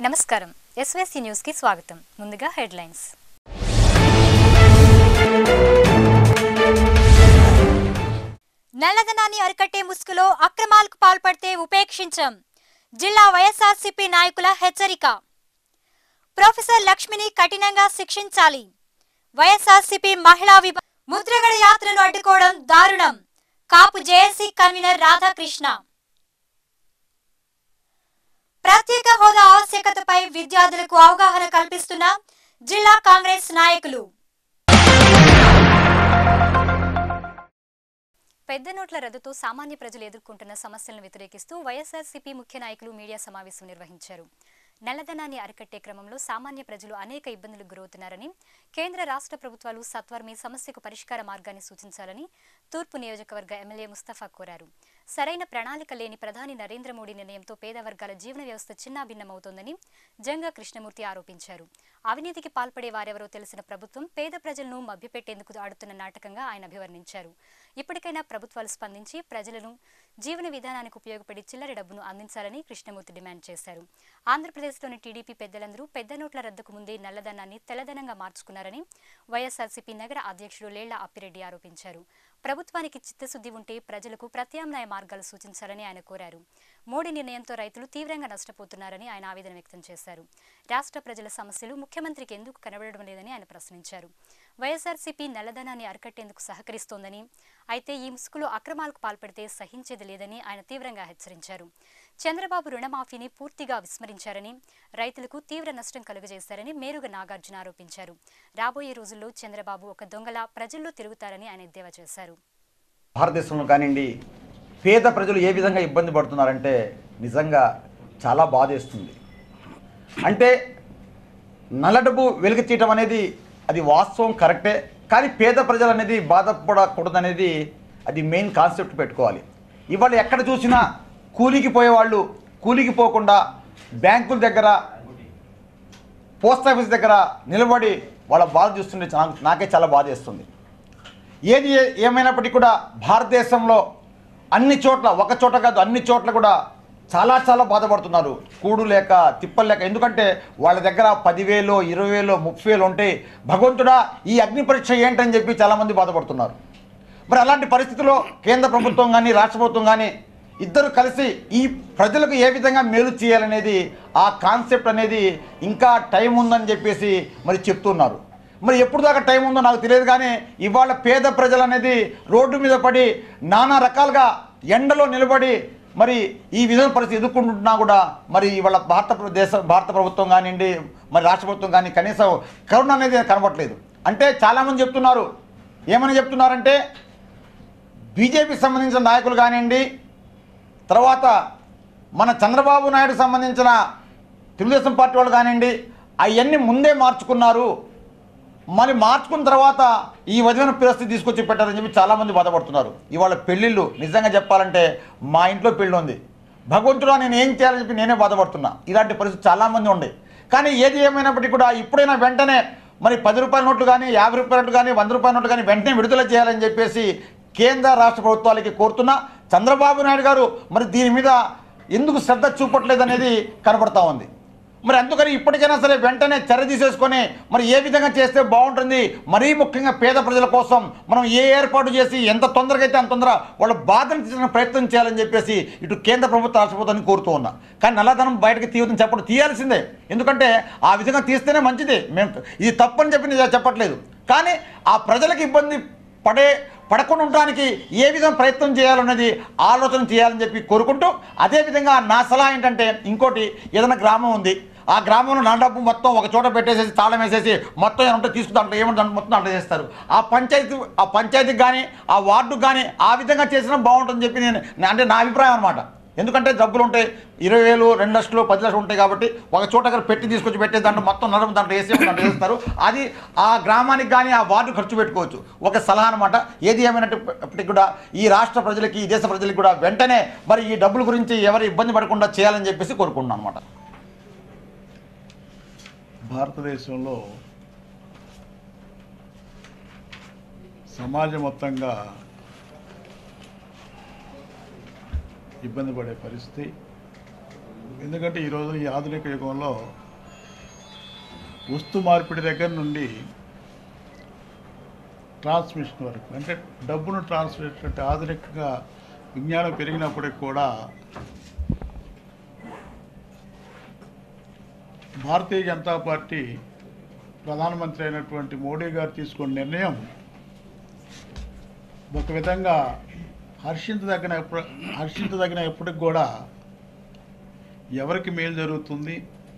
నమస్కారం SYC news కి స్వాగతం ముందుగా హెడ్లైన్స్ నల్లధనాన్ని అరికట్టే ముసుగులో అక్రమాలకు పాల్పడితే ఉపేక్షించం జిల్లా వైఎస్ఆర్సీపీ నాయకుల హెచ్చరిక ప్రొఫెసర్ లక్ష్మిని కఠినంగా శిక్షించాలి వైఎస్ఆర్సీపీ మహిళా విభ ముద్రగడ యాత్రను అడ్డుకోవడం దారుణం కాపు జేఏసీ కన్వీనర్ రాధాకృష్ణ ప్రత్యేక హోదా ఆవశ్యకతపై విద్యార్థులకు అవగాహన కల్పిస్తున్న జిల్లా కాంగ్రెస్ నాయకులు పెద్ద నోట్ల రద్దుతో సామాన్య ప్రజలు ఎదుర్కొంటున్న సమస్యలను వ్యతిరేకిస్తూ వైఎస్ఆర్సీపీ ముఖ్య నాయకులు మీడియా సమావేశం నిర్వహించారు నల్లధనాన్ని అరికట్టే క్రమంలో సామాన్య ప్రజలు అనేక ఇబ్బందులకు గురవుతున్నారని కేంద్ర రాష్ట్ర ప్రభుత్వాలు సత్వరమే సమస్యకు పరిష్కార మార్గాన్ని సూచించాలని తూర్పు నియోజకవర్గ ఎమ్మెల్యే ముస్తఫా కోరారు సరైన ప్రణాళిక లేని ప్రధాని నరేంద్ర మోడీ నిర్ణయంతో పేద వర్గాల జీవన వ్యవస్థ చిన్నాభిన్నమవుతోందని జంగా కృష్ణమూర్తి ఆరోపించారు అవినీతికి పాల్పడే వారెవరో తెలిసిన ప్రభుత్వం పేద ప్రజలను మభ్యపెట్టేందుకు ఆడుతున్న నాటకంగా ఆయన అభివర్ణించారు ఇప్పటికైనా ప్రభుత్వాలు స్పందించి ప్రజలను జీవన విధానానికి ఉపయోగపడి చిల్లర డబ్బును అందించాలని కృష్ణమూర్తి డిమాండ్ చేశారు ఆంధ్రప్రదేశ్లోని టీడీపీ పెద్దలందరూ పెద్ద నోట్ల రద్దుకు ముందే నల్లధనాన్ని తెల్లధనంగా మార్చుకున్నారని వైఎస్ఆర్సీపీ నగర అధ్యక్షుడు లేళ్ల అప్పిరెడ్డి ఆరోపించారు ప్రభుత్వానికి చిత్తశుద్ధి ఉంటే ప్రజలకు ప్రత్యామ్నాయ మార్గాలు సూచించాలని ఆయన కోరారు మోడీ నిర్ణయంతో రైతులు తీవ్రంగా నష్టపోతున్నారని ఆయన ఆవేదన వ్యక్తం చేశారు రాష్ట్ర ప్రజల సమస్యలు ముఖ్యమంత్రికి ఎందుకు కనబడడం లేదని ఆయన ప్రశ్నించారు వైఎస్ఆర్సీపీ నల్లధనాన్ని అరికట్టేందుకు సహకరిస్తోందని అయితే ఈ ముసుగులో అక్రమాలకు పాల్పడితే సహించేది లేదని ఆయన తీవ్రంగా హెచ్చరించారు చంద్రబాబు రుణమాఫీని పూర్తిగా విస్మరించారని రైతులకు తీవ్ర నష్టం కలుగజేశారని మేరుగ నాగార్జున ఆరోపించారు రాబోయే రోజుల్లో చంద్రబాబు ఒక దొంగలా ప్రజల్లో తిరుగుతారని ఆయన ఎద్దేవా చేశారు భారతదేశంలో కానివ్వండి పేద ప్రజలు ఏ విధంగా ఇబ్బంది పడుతున్నారంటే నిజంగా చాలా బాధేస్తుంది అంటే నల్ల డబ్బు వెలుగు తీయటం అనేది అది వాస్తవం కరెక్టే కానీ పేద ప్రజలు అనేది బాధపడకూడదనేది అది మెయిన్ కాన్సెప్ట్ పెట్టుకోవాలి ఇవాళ ఎక్కడ చూసినా కూలికి పోయేవాళ్ళు కూలికి పోకుండా బ్యాంకుల దగ్గర పోస్ట్ ఆఫీస్ దగ్గర నిలబడి వాళ్ళ బాధ చూస్తుంటే నాకు నాకే చాలా బాధేస్తుంది ఏది ఏ- ఏమైనప్పటికీ కూడా భారతదేశంలో అన్ని చోట్ల ఒక చోట కాదు అన్ని చోట్ల కూడా చాలా చాలా బాధపడుతున్నారు కూడు లేక తిప్పలు లేక ఎందుకంటే వాళ్ళ దగ్గర పదివేలు ఇరవై వేలు ముప్పై వేలు ఉంటే భగవంతుడా ఈ అగ్ని పరీక్ష ఏంటని చెప్పి చాలామంది బాధపడుతున్నారు మరి అలాంటి పరిస్థితుల్లో కేంద్ర ప్రభుత్వం కానీ రాష్ట్ర ప్రభుత్వం కానీ ఇద్దరు కలిసి ఈ ప్రజలకు ఏ విధంగా మేలు చేయాలనేది ఆ కాన్సెప్ట్ అనేది ఇంకా టైం ఉందని చెప్పేసి మరి చెప్తున్నారు మరి ఎప్పుడు దాకా టైం ఉందో నాకు తెలియదు కానీ ఇవాళ పేద ప్రజలు అనేది రోడ్డు మీద పడి నానా రకాలుగా ఎండలో నిలబడి మరి ఈ విధమైన పరిస్థితి ఎదుర్కొంటున్నా కూడా మరి ఇవాళ భారత ప్ర- దేశ భారత ప్రభుత్వం కానివ్వండి మరి రాష్ట్ర ప్రభుత్వం కానీ కనీసం కరుణ అనేది కనబడట్లేదు అంటే చాలామంది చెప్తున్నారు ఏమని చెప్తున్నారంటే బీజేపీకి సంబంధించిన నాయకులు కానివ్వండి తర్వాత మన చంద్రబాబు నాయుడు సంబంధించిన తెలుగుదేశం పార్టీ వాళ్ళు కానివ్వండి అవన్నీ ముందే మార్చుకున్నారు మరి మార్చుకున్న తర్వాత ఈ విధమైన పరిస్థితి తీసుకొచ్చి పెట్టారని చెప్పి చాలామంది బాధపడుతున్నారు ఇవాళ పెళ్ళిళ్ళు నిజంగా చెప్పాలంటే మా ఇంట్లో పెళ్ళి ఉంది భగవంతుడా నేను ఏం చేయాలని చెప్పి నేనే బాధపడుతున్నా ఇలాంటి పరిస్థితి చాలామంది ఉండే కానీ ఏది ఏమైనప్పటికీ కూడా ఇప్పుడైనా వెంటనే మరి పది రూపాయల నోట్లు కానీ యాభై రూపాయల నోట్లు కానీ వంద రూపాయల నోట్లు కానీ వెంటనే విడుదల చేయాలని చెప్పేసి కేంద్ర రాష్ట్ర ప్రభుత్వాలకి కోరుతున్నా చంద్రబాబు నాయుడు గారు మరి దీని మీద ఎందుకు శ్రద్ధ చూపట్లేదు అనేది కనబడతా ఉంది మరి అందుకని ఇప్పటికైనా సరే వెంటనే చర్య తీసేసుకొని మరి ఏ విధంగా చేస్తే బాగుంటుంది మరీ ముఖ్యంగా పేద ప్రజల కోసం మనం ఏ ఏర్పాటు చేసి ఎంత తొందరగా అయితే అంత తొందర వాళ్ళ బాధను తీసిన ప్రయత్నం చేయాలని చెప్పేసి ఇటు కేంద్ర ప్రభుత్వ రాష్ట్ర ప్రభుత్వాన్ని కోరుతూ ఉన్నా కానీ నల్లధనం బయటకు తీయదని చెప్పడం తీయాల్సిందే ఎందుకంటే ఆ విధంగా తీస్తేనే మంచిది మేము ఇది తప్పని చెప్పి నేను చెప్పట్లేదు కానీ ఆ ప్రజలకు ఇబ్బంది పడే పడకుండా ఉండడానికి ఏ విధంగా ప్రయత్నం చేయాలన్నది ఆలోచన చేయాలని చెప్పి కోరుకుంటూ అదేవిధంగా నా సలహా ఏంటంటే ఇంకోటి ఏదైనా గ్రామం ఉంది ఆ గ్రామంలో నా డబ్బు మొత్తం ఒక చోట పెట్టేసేసి తాళం వేసేసి మొత్తం ఏమంటే ఉంటే తీసుకుంటే దాంట్లో ఏమంటే దాంట్లో మొత్తం దాంట్లో చేస్తారు ఆ పంచాయతీ ఆ పంచాయతీకి కానీ ఆ వార్డుకు కానీ ఆ విధంగా చేసినా బాగుంటుందని చెప్పి నేను నా- అంటే నా అభిప్రాయం అనమాట ఎందుకంటే డబ్బులు ఉంటాయి ఇరవై వేలు రెండు లక్షలు పది లక్షలు ఉంటాయి కాబట్టి ఒక చోట దగ్గర పెట్టి తీసుకొచ్చి పెట్టే దాంట్లో మొత్తం నరం దాంట్లో వేసి దాంట్లో వేస్తారు అది ఆ గ్రామానికి కానీ ఆ వార్డు ఖర్చు పెట్టుకోవచ్చు ఒక సలహా అనమాట ఏది ఏమైనప్పటికీ కూడా ఈ రాష్ట్ర ప్రజలకి ఈ దేశ ప్రజలకి కూడా వెంటనే మరి ఈ డబ్బుల గురించి ఎవరు ఇబ్బంది పడకుండా చేయాలని చెప్పేసి కోరుకుంటున్నాను అనమాట భారతదేశంలో సమాజం మొత్తంగా ఇబ్బంది పడే పరిస్థితి ఎందుకంటే ఈరోజు ఈ ఆధునిక యుగంలో వస్తు మార్పిడి దగ్గర నుండి ట్రాన్స్మిషన్ వరకు అంటే డబ్బును ట్రాన్స్మిట్ అంటే ఆధునికంగా విజ్ఞానం పెరిగినప్పటికి కూడా భారతీయ జనతా పార్టీ ప్రధానమంత్రి అయినటువంటి మోడీ గారు తీసుకున్న నిర్ణయం ఒక విధంగా హర్షించదగిన ఎప్పుడు హర్షించదగిన ఎప్పటికి కూడా ఎవరికి మేలు జరుగుతుంది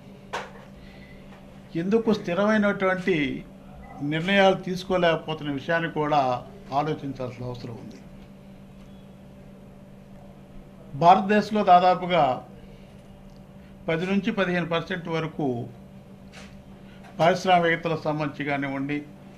ఎందుకు స్థిరమైనటువంటి నిర్ణయాలు తీసుకోలేకపోతున్న విషయాన్ని కూడా ఆలోచించాల్సిన అవసరం ఉంది భారతదేశంలో దాదాపుగా పది నుంచి పదిహేను పర్సెంట్ వరకు పారిశ్రామికతలకు సంబంధించి కానివ్వండి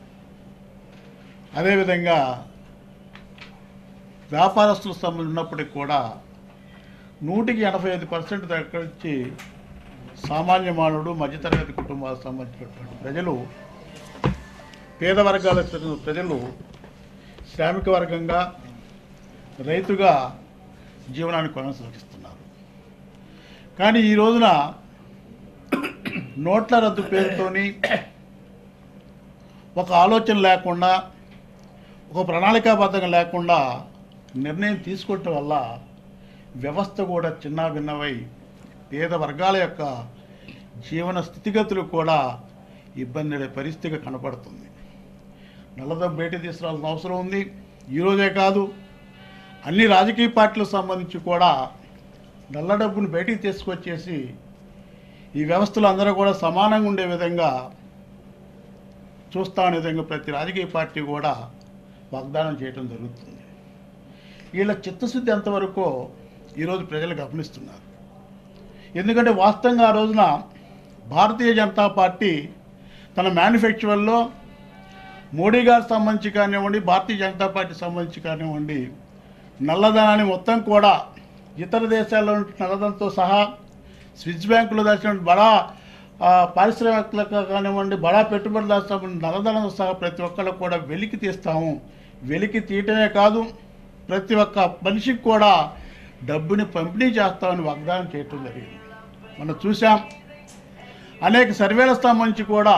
అదేవిధంగా వ్యాపారస్తులకు సంబంధించి ఉన్నప్పటికీ కూడా నూటికి ఎనభై ఐదు పర్సెంట్ దగ్గర నుంచి సామాన్య మానవుడు మధ్యతరగతి కుటుంబాలకు సంబంధించినటువంటి ప్రజలు పేద వర్గాలకు చెందిన ప్రజలు శ్రామిక వర్గంగా రైతుగా జీవనాన్ని కొనసాగిస్తున్నారు కానీ ఈ రోజున నోట్ల రద్దు పేరుతోని ఒక ఆలోచన లేకుండా ఒక ప్రణాళికాబద్ధంగా లేకుండా నిర్ణయం తీసుకోవటం వల్ల వ్యవస్థ కూడా చిన్నాభిన్నమై పేద వర్గాల యొక్క జీవన స్థితిగతులు కూడా ఇబ్బంది పడే పరిస్థితిగా కనపడుతుంది నల్లదం బయట తీసుకురావాల్సిన అవసరం ఉంది ఈరోజే కాదు అన్ని రాజకీయ పార్టీలకు సంబంధించి కూడా నల్ల డబ్బును బయటికి తీసుకొచ్చేసి ఈ వ్యవస్థలో అందరూ కూడా సమానంగా ఉండే విధంగా చూస్తామనే విధంగా ప్రతి రాజకీయ పార్టీ కూడా వాగ్దానం చేయడం జరుగుతుంది వీళ్ళ చిత్తశుద్ధి ఎంతవరకు ఈరోజు ప్రజలు గమనిస్తున్నారు ఎందుకంటే వాస్తవంగా ఆ రోజున భారతీయ జనతా పార్టీ తన మేనిఫెస్టోలో మోడీ గారికి సంబంధించి కానివ్వండి భారతీయ జనతా పార్టీ సంబంధించి కానివ్వండి నల్లధనాన్ని మొత్తం కూడా ఇతర దేశాల్లో ఉన్న నల్లధనంతో సహా స్విస్ బ్యాంకులో దాచిన బడా ఆ, పారిశ్రామికలకు కానివ్వండి బడా పెట్టుబడిదారు సంబంధించిన నల్లధనం సహా ప్రతి ఒక్కళ్ళు కూడా వెలికి తీస్తాము వెలికి తీయటమే కాదు ప్రతి ఒక్క మనిషికి కూడా డబ్బుని పంపిణీ చేస్తామని వాగ్దానం చేయటం జరిగింది మనం చూసాం అనేక సర్వేలకు సంబంధించి కూడా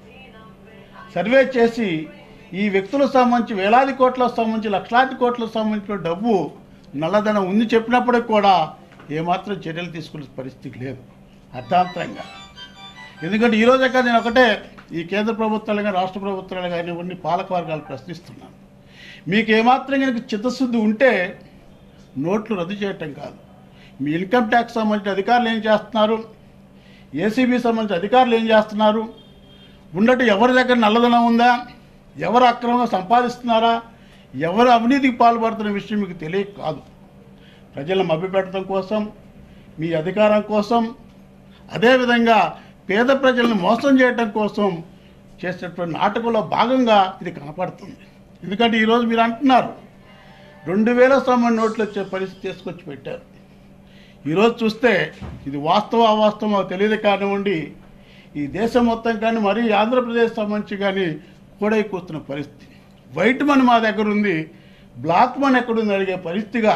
సర్వే చేసి ఈ వ్యక్తులకు సంబంధించి వేలాది కోట్లకు సంబంధించి లక్షలాది కోట్లకు సంబంధించిన డబ్బు నల్లధనం ఉంది చెప్పినప్పటికి కూడా ఏమాత్రం చర్యలు తీసుకునే పరిస్థితి లేదు అర్థాంతరంగా ఎందుకంటే ఈరోజే కాదు నేను ఒకటే ఈ కేంద్ర ప్రభుత్వాలు కానీ రాష్ట్ర ప్రభుత్వాలు కానీ ఇవన్నీ పాలక వర్గాలు ప్రశ్నిస్తున్నాను మీకు ఏమాత్రం కనుక చిత్తశుద్ధి ఉంటే నోట్లు రద్దు చేయటం కాదు మీ ఇన్కమ్ ట్యాక్స్ సంబంధించిన అధికారులు ఏం చేస్తున్నారు ఏసీబీ సంబంధించిన అధికారులు ఏం చేస్తున్నారు ఉన్నట్టు ఎవరి దగ్గర నల్లధనం ఉందా ఎవరు అక్రమంగా సంపాదిస్తున్నారా ఎవరు అవినీతికి పాల్పడుతున్న విషయం మీకు తెలియక కాదు ప్రజలను మభ్యపెట్టడం కోసం మీ అధికారం కోసం అదేవిధంగా పేద ప్రజలను మోసం చేయడం కోసం చేసేటువంటి నాటకంలో భాగంగా ఇది కనపడుతుంది ఎందుకంటే ఈరోజు మీరు అంటున్నారు రెండు వేల సంబంధ నోట్లు వచ్చే పరిస్థితి తీసుకొచ్చి పెట్టారు ఈరోజు చూస్తే ఇది వాస్తవ అవాస్తవమో తెలియదు కానివ్వండి ఈ దేశం మొత్తం కానీ మరీ ఆంధ్రప్రదేశ్ సంబంధించి కానీ కూడా కూస్తున్న పరిస్థితి వైట్ మనీ మా దగ్గర ఉంది బ్లాక్ మనీ ఎక్కడుంది అడిగే పరిస్థితిగా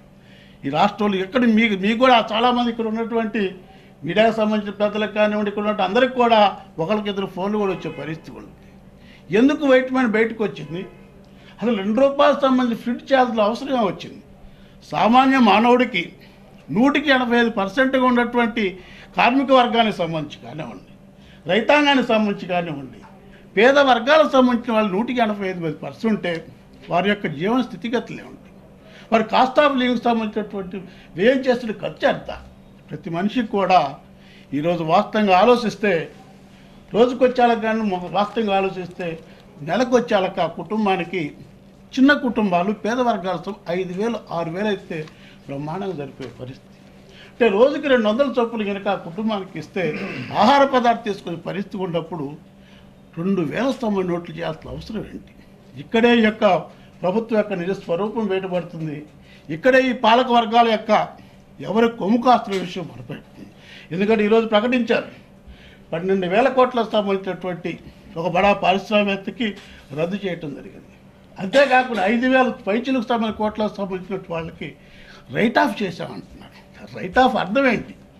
ఈ రాష్ట్రంలో ఎక్కడ మీకు మీకు కూడా చాలామంది ఇక్కడ ఉన్నటువంటి మీడియాకు సంబంధించిన పెద్దలకు కానివ్వండి ఇక్కడ ఉన్నట్టు అందరికి కూడా ఒకరికి ఇద్దరు ఫోన్లు కూడా వచ్చే పరిస్థితి ఉంది ఎందుకు వైట్ మనీ బయటకు వచ్చింది అసలు రెండు రూపాయలకు సంబంధించి ఫిట్ చేయాల్సిన అవసరం వచ్చింది సామాన్య మానవుడికి నూటికి ఎనభై ఐదు పర్సెంట్గా ఉన్నటువంటి కార్మిక వర్గానికి సంబంధించి కానివ్వండి రైతాంగానికి సంబంధించి కానివ్వండి పేద వర్గాలకు సంబంధించిన వాళ్ళు నూటికి ఎనభై ఐదు పర్సెంటే వారి యొక్క జీవన స్థితిగతులు ఏమిటి వారి కాస్ట్ ఆఫ్ లివింగ్ సంబంధించినటువంటి వ్యయం చేస్తున్న ఖర్చు ఎంత ప్రతి మనిషికి కూడా ఈరోజు వాస్తవంగా ఆలోచిస్తే రోజుకు వచ్చేలకు కానీ మొ- వాస్తవంగా ఆలోచిస్తే నెలకు వచ్చేలక ఆ కుటుంబానికి చిన్న కుటుంబాలు పేద వర్గాలతో ఐదు వేలు ఆరు వేలు అయితే బ్రహ్మాండంగా సరిపోయే పరిస్థితి అంటే రోజుకి రెండు వందల చొప్పులు కనుక ఆ కుటుంబానికి ఇస్తే ఆహార పదార్థం తీసుకునే పరిస్థితి ఉన్నప్పుడు రెండు వేల తొంభై నోట్లు చేయాల్సిన అవసరం ఏంటి ఇక్కడే ఈ యొక్క ప్రభుత్వం యొక్క నిజ స్వరూపం బయటపడుతుంది ఇక్కడే ఈ పాలక వర్గాల యొక్క ఎవరి కొమ్ము కాస్తున్న విషయం బయటపడుతుంది ఎందుకంటే ఈరోజు ప్రకటించారు పన్నెండు వేల కోట్లకు సంబంధించినటువంటి ఒక బడా పారిశ్రామికవేత్తకి రద్దు చేయటం జరిగింది అంతేకాకుండా ఐదు వేల పైచులకు సంబంధించిన కోట్లకు సంబంధించిన వాళ్ళకి రైట్ ఆఫ్ చేశామంటున్నారు రైట్ ఆఫ్ అర్థం ఏంటి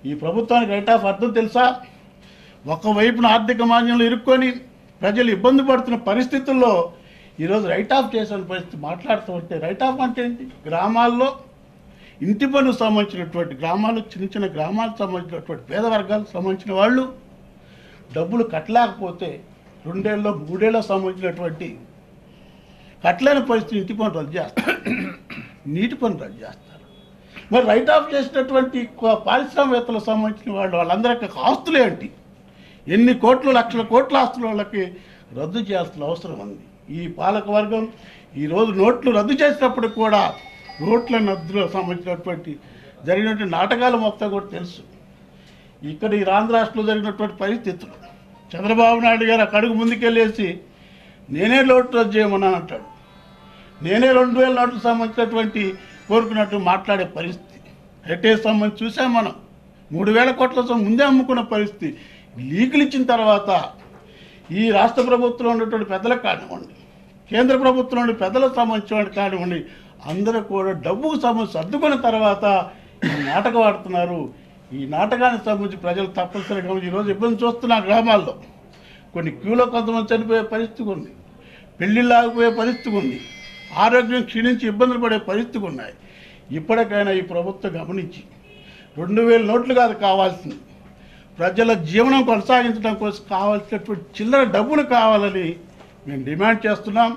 ఈ ప్రభుత్వానికి రైట్ ఆఫ్ అర్థం తెలుసా ఒకవైపున ఆర్థిక మాన్యంలో ఇరుక్కొని ప్రజలు ఇబ్బంది పడుతున్న పరిస్థితుల్లో ఈరోజు రైట్ ఆఫ్ చేసిన పరిస్థితి మాట్లాడుతూ ఉంటే రైట్ ఆఫ్ అంటే ఏంటి గ్రామాల్లో ఇంటి పనులకు సంబంధించినటువంటి గ్రామాలు చిన్న చిన్న గ్రామాలకు సంబంధించినటువంటి పేద వర్గాలకు సంబంధించిన వాళ్ళు డబ్బులు కట్టలేకపోతే రెండేళ్ళలో మూడేళ్ళకు సంబంధించినటువంటి కట్టలేని పరిస్థితి ఇంటి పనులు రద్దు చేస్తారు నీటి పనులు రద్దు చేస్తారు మరి రైట్ ఆఫ్ చేసినటువంటి కొ- పారిశ్రామికవేత్తలకు సంబంధించిన వాళ్ళు వాళ్ళందరికీ ఆస్తులు ఏంటి ఎన్ని కోట్లు లక్షల కోట్ల ఆస్తుల వాళ్ళకి రద్దు చేయాల్సిన అవసరం ఉంది ఈ పాలక వర్గం ఈరోజు నోట్లు రద్దు చేసినప్పుడు కూడా నోట్ల రద్దులో సంబంధించినటువంటి జరిగినటువంటి నాటకాలు మొత్తం కూడా తెలుసు ఇక్కడ ఈ ఆంధ్ర రాష్ట్రంలో జరిగినటువంటి పరిస్థితులు చంద్రబాబు నాయుడు గారు అక్కడికి ముందుకెళ్ళేసి నేనే లోటు రద్దు చేయమన్నా అంటాడు నేనే రెండు వేల నోట్లకు సంబంధించినటువంటి కోరుకున్నట్టు మాట్లాడే పరిస్థితి హెరిటేజ్ సంబంధించి చూసాం మనం మూడు వేల కోట్ల సొమ్ము ముందే అమ్ముకున్న పరిస్థితి లీకులు ఇచ్చిన తర్వాత ఈ రాష్ట్ర ప్రభుత్వంలో ఉన్నటువంటి పెద్దలకు కానివ్వండి కేంద్ర ప్రభుత్వంలోని పెద్దలకు సంబంధించిన కానివ్వండి అందరూ కూడా డబ్బుకు సంబంధించి సర్దుకున్న తర్వాత ఈ నాటకం ఆడుతున్నారు ఈ నాటకానికి సంబంధించి ప్రజలు తప్పనిసరిగా ఈరోజు ఇబ్బంది చూస్తున్నారు గ్రామాల్లో కొన్ని క్యూలో కొంతమంది చనిపోయే పరిస్థితి ఉంది పెళ్ళిళ్ళు ఆగిపోయే పరిస్థితి ఉంది ఆరోగ్యం క్షీణించి ఇబ్బందులు పడే పరిస్థితి ఉన్నాయి ఇప్పటికైనా ఈ ప్రభుత్వం గమనించి రెండు వేల నోట్లు కాదు కావాల్సింది ప్రజల జీవనం కొనసాగించడం కోసం కావాల్సినటువంటి చిల్లర డబ్బులు కావాలని మేము డిమాండ్ చేస్తున్నాం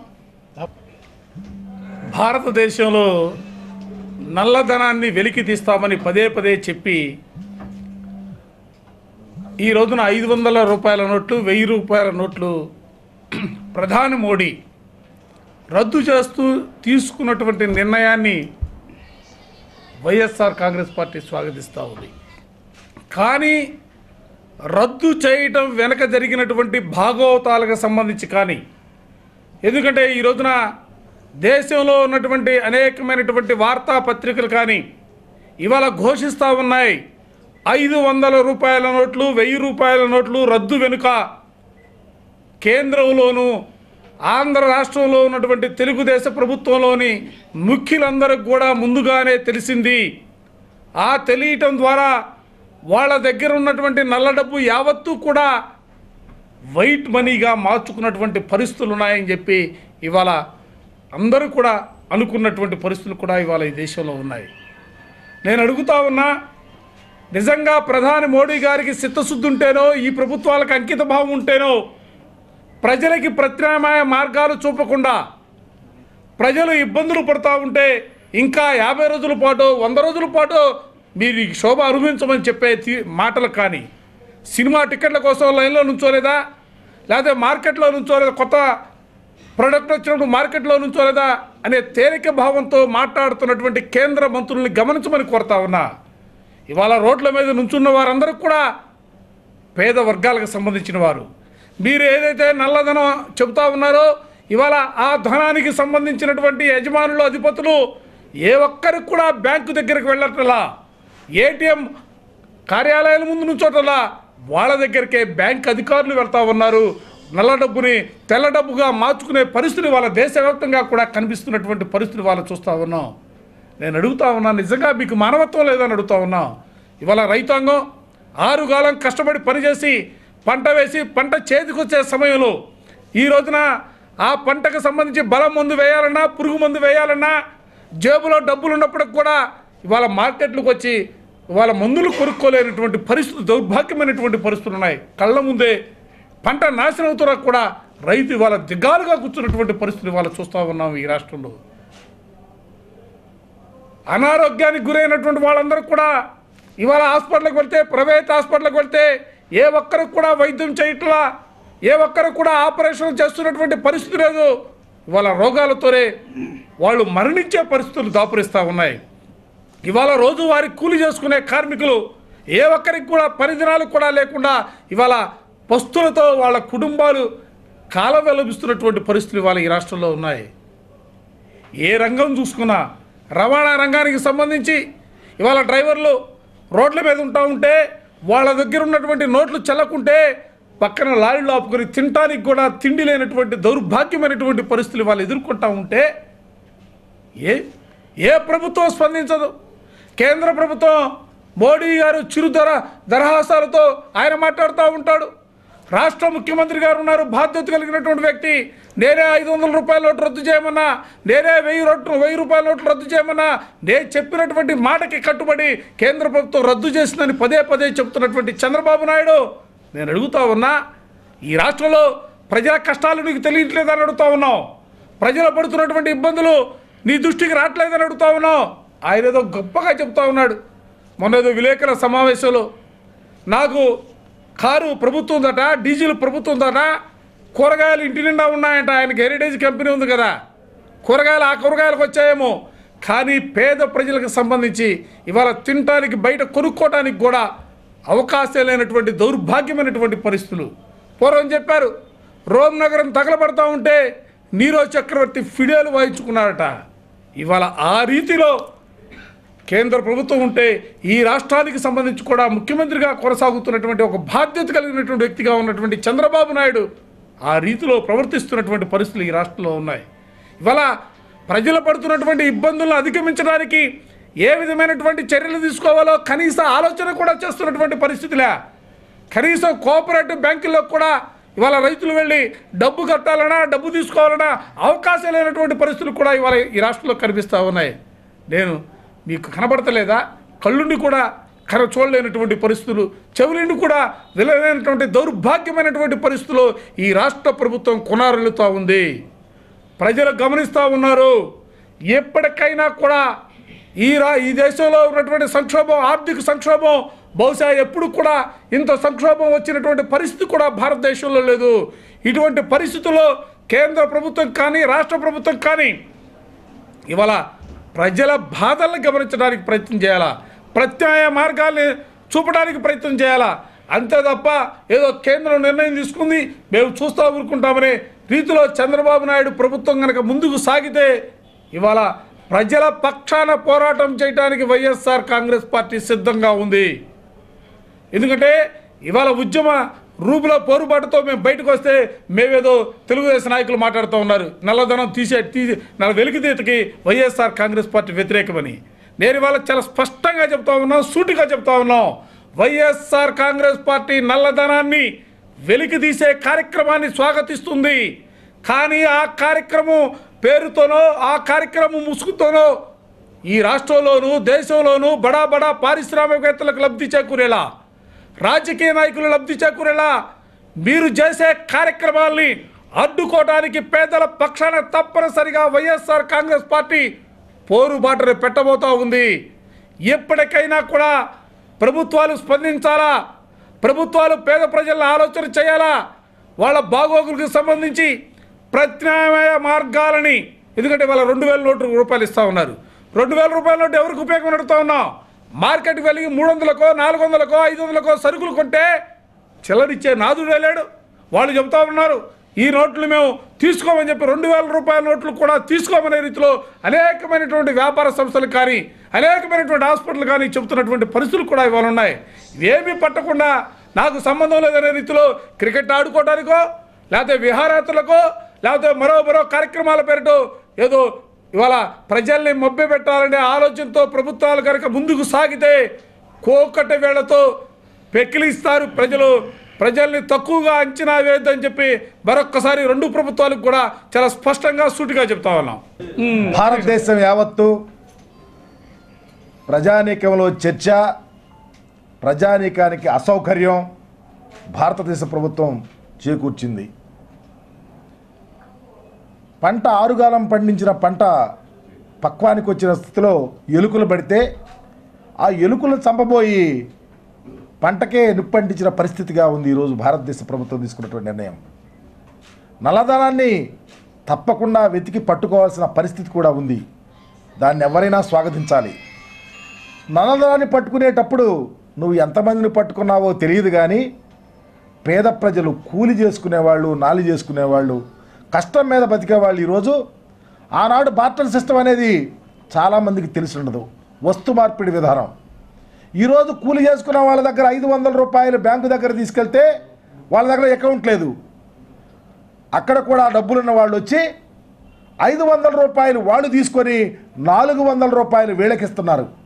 భారతదేశంలో నల్లధనాన్ని వెలికి తీస్తామని పదే పదే చెప్పి ఈ రోజున ఐదు వందల రూపాయల నోట్లు వెయ్యి రూపాయల నోట్లు ప్రధాని మోడీ రద్దు చేస్తూ తీసుకున్నటువంటి నిర్ణయాన్ని వైఎస్ఆర్ కాంగ్రెస్ పార్టీ స్వాగతిస్తూ ఉంది కానీ రద్దు చేయటం వెనక జరిగినటువంటి భాగవతాలకు సంబంధించి కానీ ఎందుకంటే ఈ రోజున దేశంలో ఉన్నటువంటి అనేకమైనటువంటి వార్తాపత్రికలు కానీ ఇవాళ ఘోషిస్తూ ఉన్నాయి ఐదు వందల రూపాయల నోట్లు వెయ్యి రూపాయల నోట్లు రద్దు వెనుక కేంద్రంలోనూ ఆంధ్ర రాష్ట్రంలో ఉన్నటువంటి తెలుగుదేశ ప్రభుత్వంలోని ముఖ్యులందరికి కూడా ముందుగానే తెలిసింది ఆ తెలియటం ద్వారా వాళ్ళ దగ్గర ఉన్నటువంటి నల్ల డబ్బు యావత్తూ కూడా వైట్ మనీగా మార్చుకున్నటువంటి పరిస్థితులు ఉన్నాయని చెప్పి ఇవాళ అందరూ కూడా అనుకున్నటువంటి పరిస్థితులు కూడా ఇవాళ ఈ దేశంలో ఉన్నాయి నేను అడుగుతా ఉన్నా నిజంగా ప్రధాని మోడీ గారికి చిత్తశుద్ధి ఉంటేనో ఈ ప్రభుత్వాలకు అంకిత భావం ఉంటేనో ప్రజలకి ప్రత్యామ్నాయ మార్గాలు చూపకుండా ప్రజలు ఇబ్బందులు పడుతూ ఉంటే ఇంకా యాభై రోజుల పాటు వంద రోజుల పాటు మీరు ఈ శోభ అనుభవించమని చెప్పే తీ- మాటలు కానీ సినిమా టికెట్ల కోసం లైన్లో నుంచోలేదా లేకపోతే మార్కెట్లో నుంచోలేదా కొత్త ప్రోడక్ట్ వచ్చినప్పుడు మార్కెట్లో నుంచోలేదా అనే తేలిక భావంతో మాట్లాడుతున్నటువంటి కేంద్ర మంత్రుల్ని గమనించమని కోరుతా ఉన్నా ఇవాళ రోడ్ల మీద నుంచున్న వారందరూ కూడా పేద వర్గాలకు సంబంధించిన వారు మీరు ఏదైతే నల్లధనం చెబుతా ఉన్నారో ఇవాళ ఆ ధనానికి సంబంధించినటువంటి యజమానులు అధిపతులు ఏ ఒక్కరికి కూడా బ్యాంకు దగ్గరికి వెళ్ళట్లా ఏటీఎం కార్యాలయాల ముందు నుంచోటలా వాళ్ళ దగ్గరికే బ్యాంక్ అధికారులు వెళ్తా ఉన్నారు నల్ల డబ్బుని తెల్ల డబ్బుగా మార్చుకునే పరిస్థితి వాళ్ళ దేశవ్యాప్తంగా కూడా కనిపిస్తున్నటువంటి పరిస్థితి వాళ్ళు చూస్తూ ఉన్నాం నేను అడుగుతా ఉన్నా నిజంగా మీకు మానవత్వం లేదని అడుగుతా ఉన్నా ఇవాళ రైతాంగం ఆరుగాలం కష్టపడి పనిచేసి పంట వేసి పంట చేతికొచ్చే సమయంలో ఈ రోజున ఆ పంటకు సంబంధించి బలం మందు వేయాలన్నా పురుగు మందు వేయాలన్నా జేబులో డబ్బులు ఉన్నప్పటికి కూడా ఇవాళ మార్కెట్లకు వచ్చి ఇవాళ మందులు కొనుక్కోలేనటువంటి పరిస్థితులు దౌర్భాగ్యమైనటువంటి పరిస్థితులు ఉన్నాయి కళ్ళ ముందే పంట నాశనం అవుతున్నా కూడా రైతు ఇవాళ దిగాలుగా కూర్చున్నటువంటి పరిస్థితులు ఇవాళ చూస్తూ ఉన్నాం ఈ రాష్ట్రంలో అనారోగ్యానికి గురైనటువంటి వాళ్ళందరూ కూడా ఇవాళ హాస్పిటల్కి వెళ్తే ప్రైవేట్ హాస్పిటల్కి వెళ్తే ఏ ఒక్కరికి కూడా వైద్యం చేయట్లా ఏ ఒక్కరికి కూడా ఆపరేషన్ చేస్తున్నటువంటి పరిస్థితి లేదు ఇవాళ రోగాలతోనే వాళ్ళు మరణించే పరిస్థితులు దాపురిస్తూ ఉన్నాయి ఇవాళ రోజువారీ కూలి చేసుకునే కార్మికులు ఏ ఒక్కరికి కూడా పరిదినాలు కూడా లేకుండా ఇవాళ పస్తులతో వాళ్ళ కుటుంబాలు కాలం వెలభిస్తున్నటువంటి పరిస్థితులు ఇవాళ ఈ రాష్ట్రంలో ఉన్నాయి ఏ రంగం చూసుకున్నా రవాణా రంగానికి సంబంధించి ఇవాళ డ్రైవర్లు రోడ్ల మీద ఉంటా ఉంటే వాళ్ళ దగ్గర ఉన్నటువంటి నోట్లు చల్లకుంటే పక్కన లారీలు ఆపుకొని తినటానికి కూడా తిండి లేనటువంటి దౌర్భాగ్యమైనటువంటి పరిస్థితులు వాళ్ళు ఎదుర్కొంటా ఉంటే ఏ ఏ ప్రభుత్వం స్పందించదు కేంద్ర ప్రభుత్వం మోడీ గారు చిరు ధర దరహాసాలతో ఆయన మాట్లాడుతూ ఉంటాడు రాష్ట్ర ముఖ్యమంత్రి గారు ఉన్నారు బాధ్యత కలిగినటువంటి వ్యక్తి నేనే ఐదు వందల రూపాయల నోటు రద్దు చేయమన్నా నేనే వెయ్యి రొట్టు వెయ్యి రూపాయల నోట్లు రద్దు చేయమన్నా నేను చెప్పినటువంటి మాటకి కట్టుబడి కేంద్ర ప్రభుత్వం రద్దు చేసిందని పదే పదే చెప్తున్నటువంటి చంద్రబాబు నాయుడు నేను అడుగుతా ఉన్నా ఈ రాష్ట్రంలో ప్రజల కష్టాలు నీకు తెలియట్లేదని అడుగుతా ఉన్నావు ప్రజలు పడుతున్నటువంటి ఇబ్బందులు నీ దృష్టికి రావట్లేదని అడుగుతా ఉన్నావు ఆయన ఏదో గొప్పగా చెప్తా ఉన్నాడు మొన్న ఏదో విలేకరుల సమావేశంలో నాకు కారు ప్రభుత్వం దట డీజిల్ ప్రభుత్వం దట కూరగాయలు ఇంటి నిండా ఉన్నాయంట ఆయనకి హెరిటేజ్ కంపెనీ ఉంది కదా కూరగాయలు ఆ కూరగాయలకు వచ్చాయేమో కానీ పేద ప్రజలకు సంబంధించి ఇవాళ తినటానికి బయట కొనుక్కోవటానికి కూడా అవకాశం లేనటువంటి దౌర్భాగ్యమైనటువంటి పరిస్థితులు పూర్వం చెప్పారు రోమ్ నగరం తగలబడతా ఉంటే నీరో చక్రవర్తి ఫిడేలు వాయించుకున్నారట ఇవాళ ఆ రీతిలో కేంద్ర ప్రభుత్వం ఉంటే ఈ రాష్ట్రానికి సంబంధించి కూడా ముఖ్యమంత్రిగా కొనసాగుతున్నటువంటి ఒక బాధ్యత కలిగినటువంటి వ్యక్తిగా ఉన్నటువంటి చంద్రబాబు నాయుడు ఆ రీతిలో ప్రవర్తిస్తున్నటువంటి పరిస్థితులు ఈ రాష్ట్రంలో ఉన్నాయి ఇవాళ ప్రజలు పడుతున్నటువంటి ఇబ్బందులను అధిగమించడానికి ఏ విధమైనటువంటి చర్యలు తీసుకోవాలో కనీస ఆలోచన కూడా చేస్తున్నటువంటి పరిస్థితులే కనీసం కోఆపరేటివ్ బ్యాంకుల్లో కూడా ఇవాళ రైతులు వెళ్ళి డబ్బు కట్టాలన్నా డబ్బు తీసుకోవాలన్నా అవకాశం లేనటువంటి పరిస్థితులు కూడా ఇవాళ ఈ రాష్ట్రంలో కనిపిస్తూ ఉన్నాయి నేను మీకు కనబడతలేదా కళ్ళుండి కూడా కన చూడలేనటువంటి పరిస్థితులు చెవులిండి కూడా విలైనటువంటి దౌర్భాగ్యమైనటువంటి పరిస్థితులు ఈ రాష్ట్ర ప్రభుత్వం కొనారెళ్లుతూ ఉంది ప్రజలు గమనిస్తూ ఉన్నారు ఎప్పటికైనా కూడా ఈ రా ఈ దేశంలో ఉన్నటువంటి సంక్షోభం ఆర్థిక సంక్షోభం బహుశా ఎప్పుడు కూడా ఇంత సంక్షోభం వచ్చినటువంటి పరిస్థితి కూడా భారతదేశంలో లేదు ఇటువంటి పరిస్థితుల్లో కేంద్ర ప్రభుత్వం కానీ రాష్ట్ర ప్రభుత్వం కానీ ఇవాళ ప్రజల బాధల్ని గమనించడానికి ప్రయత్నం చేయాలా ప్రత్యాయ మార్గాల్ని చూపడానికి ప్రయత్నం చేయాలా అంతే తప్ప ఏదో కేంద్రం నిర్ణయం తీసుకుంది మేము చూస్తూ ఊరుకుంటామనే రీతిలో చంద్రబాబు నాయుడు ప్రభుత్వం కనుక ముందుకు సాగితే ఇవాళ ప్రజల పక్షాన పోరాటం చేయడానికి వైఎస్ఆర్ కాంగ్రెస్ పార్టీ సిద్ధంగా ఉంది ఎందుకంటే ఇవాళ ఉద్యమ రూపులో పోరుబాటుతో మేము బయటకు వస్తే మేమేదో తెలుగుదేశం నాయకులు మాట్లాడుతూ ఉన్నారు నల్లధనం తీసే తీసి నల్ల వెలికితీతకి వైఎస్ఆర్ కాంగ్రెస్ పార్టీ వ్యతిరేకమని నేను ఇవాళ చాలా స్పష్టంగా చెప్తా ఉన్నాం సూటిగా చెప్తా ఉన్నాం వైఎస్ఆర్ కాంగ్రెస్ పార్టీ నల్లధనాన్ని వెలికి తీసే కార్యక్రమాన్ని స్వాగతిస్తుంది కానీ ఆ కార్యక్రమం పేరుతోనో ఆ కార్యక్రమం ముసుగుతోనో ఈ రాష్ట్రంలోనూ దేశంలోనూ బడా బడా పారిశ్రామికవేత్తలకు లబ్ధి చేకూరేలా రాజకీయ నాయకులు లబ్ధి చేకూరేలా మీరు చేసే కార్యక్రమాల్ని అడ్డుకోవడానికి పేదల పక్షాన తప్పనిసరిగా వైఎస్ఆర్ కాంగ్రెస్ పార్టీ పోరుబాటును పెట్టబోతా ఉంది ఎప్పటికైనా కూడా ప్రభుత్వాలు స్పందించాలా ప్రభుత్వాలు పేద ప్రజలను ఆలోచన చేయాలా వాళ్ళ బాగోగులకు సంబంధించి ప్రత్యామ్నాయ మార్గాలని ఎందుకంటే వాళ్ళ రెండు వేల నోటు రూపాయలు ఇస్తూ ఉన్నారు రెండు వేల రూపాయల నోటు ఎవరికి ఉపయోగం నడుతూ ఉన్నాం మార్కెట్కి వెళ్ళి మూడు వందలకో నాలుగు వందలకో ఐదు వందలకో సరుకులు కొంటే చిల్లరిచ్చే నాదుడే లేడు వాళ్ళు చెబుతా ఉన్నారు ఈ నోట్లు మేము తీసుకోమని చెప్పి రెండు వేల రూపాయల నోట్లు కూడా తీసుకోమనే రీతిలో అనేకమైనటువంటి వ్యాపార సంస్థలు కానీ అనేకమైనటువంటి హాస్పిటల్ కానీ చెబుతున్నటువంటి పరిస్థితులు కూడా ఇవాళ ఉన్నాయి ఇవేమీ పట్టకుండా నాకు సంబంధం లేదనే రీతిలో క్రికెట్ ఆడుకోవడానికో లేకపోతే విహారయాత్రలకో లేకపోతే మరో మరో కార్యక్రమాల పేరుతో ఏదో ఇవాళ ప్రజల్ని మభ్య పెట్టాలనే ఆలోచనతో ప్రభుత్వాలు కనుక ముందుకు సాగితే కోకట వేళ్లతో పెకిలిస్తారు ప్రజలు ప్రజల్ని తక్కువగా అంచనా వేయొద్దని చెప్పి మరొక్కసారి రెండు ప్రభుత్వాలకు కూడా చాలా స్పష్టంగా సూటిగా చెప్తా ఉన్నాం భారతదేశం యావత్తు ప్రజానీకంలో చర్చ ప్రజానీకానికి అసౌకర్యం భారతదేశ ప్రభుత్వం చేకూర్చింది పంట ఆరుగాలం పండించిన పంట పక్వానికి వచ్చిన స్థితిలో ఎలుకలు పడితే ఆ ఎలుకలను చంపబోయి పంటకే నిప్పంటించిన పరిస్థితిగా ఉంది ఈరోజు భారతదేశ ప్రభుత్వం తీసుకున్నటువంటి నిర్ణయం నల్లధనాన్ని తప్పకుండా వెతికి పట్టుకోవాల్సిన పరిస్థితి కూడా ఉంది దాన్ని ఎవరైనా స్వాగతించాలి నల్లధనాన్ని పట్టుకునేటప్పుడు నువ్వు ఎంతమందిని పట్టుకున్నావో తెలియదు కానీ పేద ప్రజలు కూలి చేసుకునేవాళ్ళు నాలి చేసుకునేవాళ్ళు కష్టం మీద బతికేవాళ్ళు ఈరోజు ఆనాడు బార్టర్ సిస్టమ్ అనేది చాలామందికి తెలిసి ఉండదు వస్తు మార్పిడి విధానం ఈరోజు కూలి చేసుకున్న వాళ్ళ దగ్గర ఐదు వందల రూపాయలు బ్యాంకు దగ్గర తీసుకెళ్తే వాళ్ళ దగ్గర అకౌంట్ లేదు అక్కడ కూడా డబ్బులున్న వాళ్ళు వచ్చి ఐదు వందల రూపాయలు వాళ్ళు తీసుకొని నాలుగు వందల రూపాయలు వీళ్ళకి ఇస్తున్నారు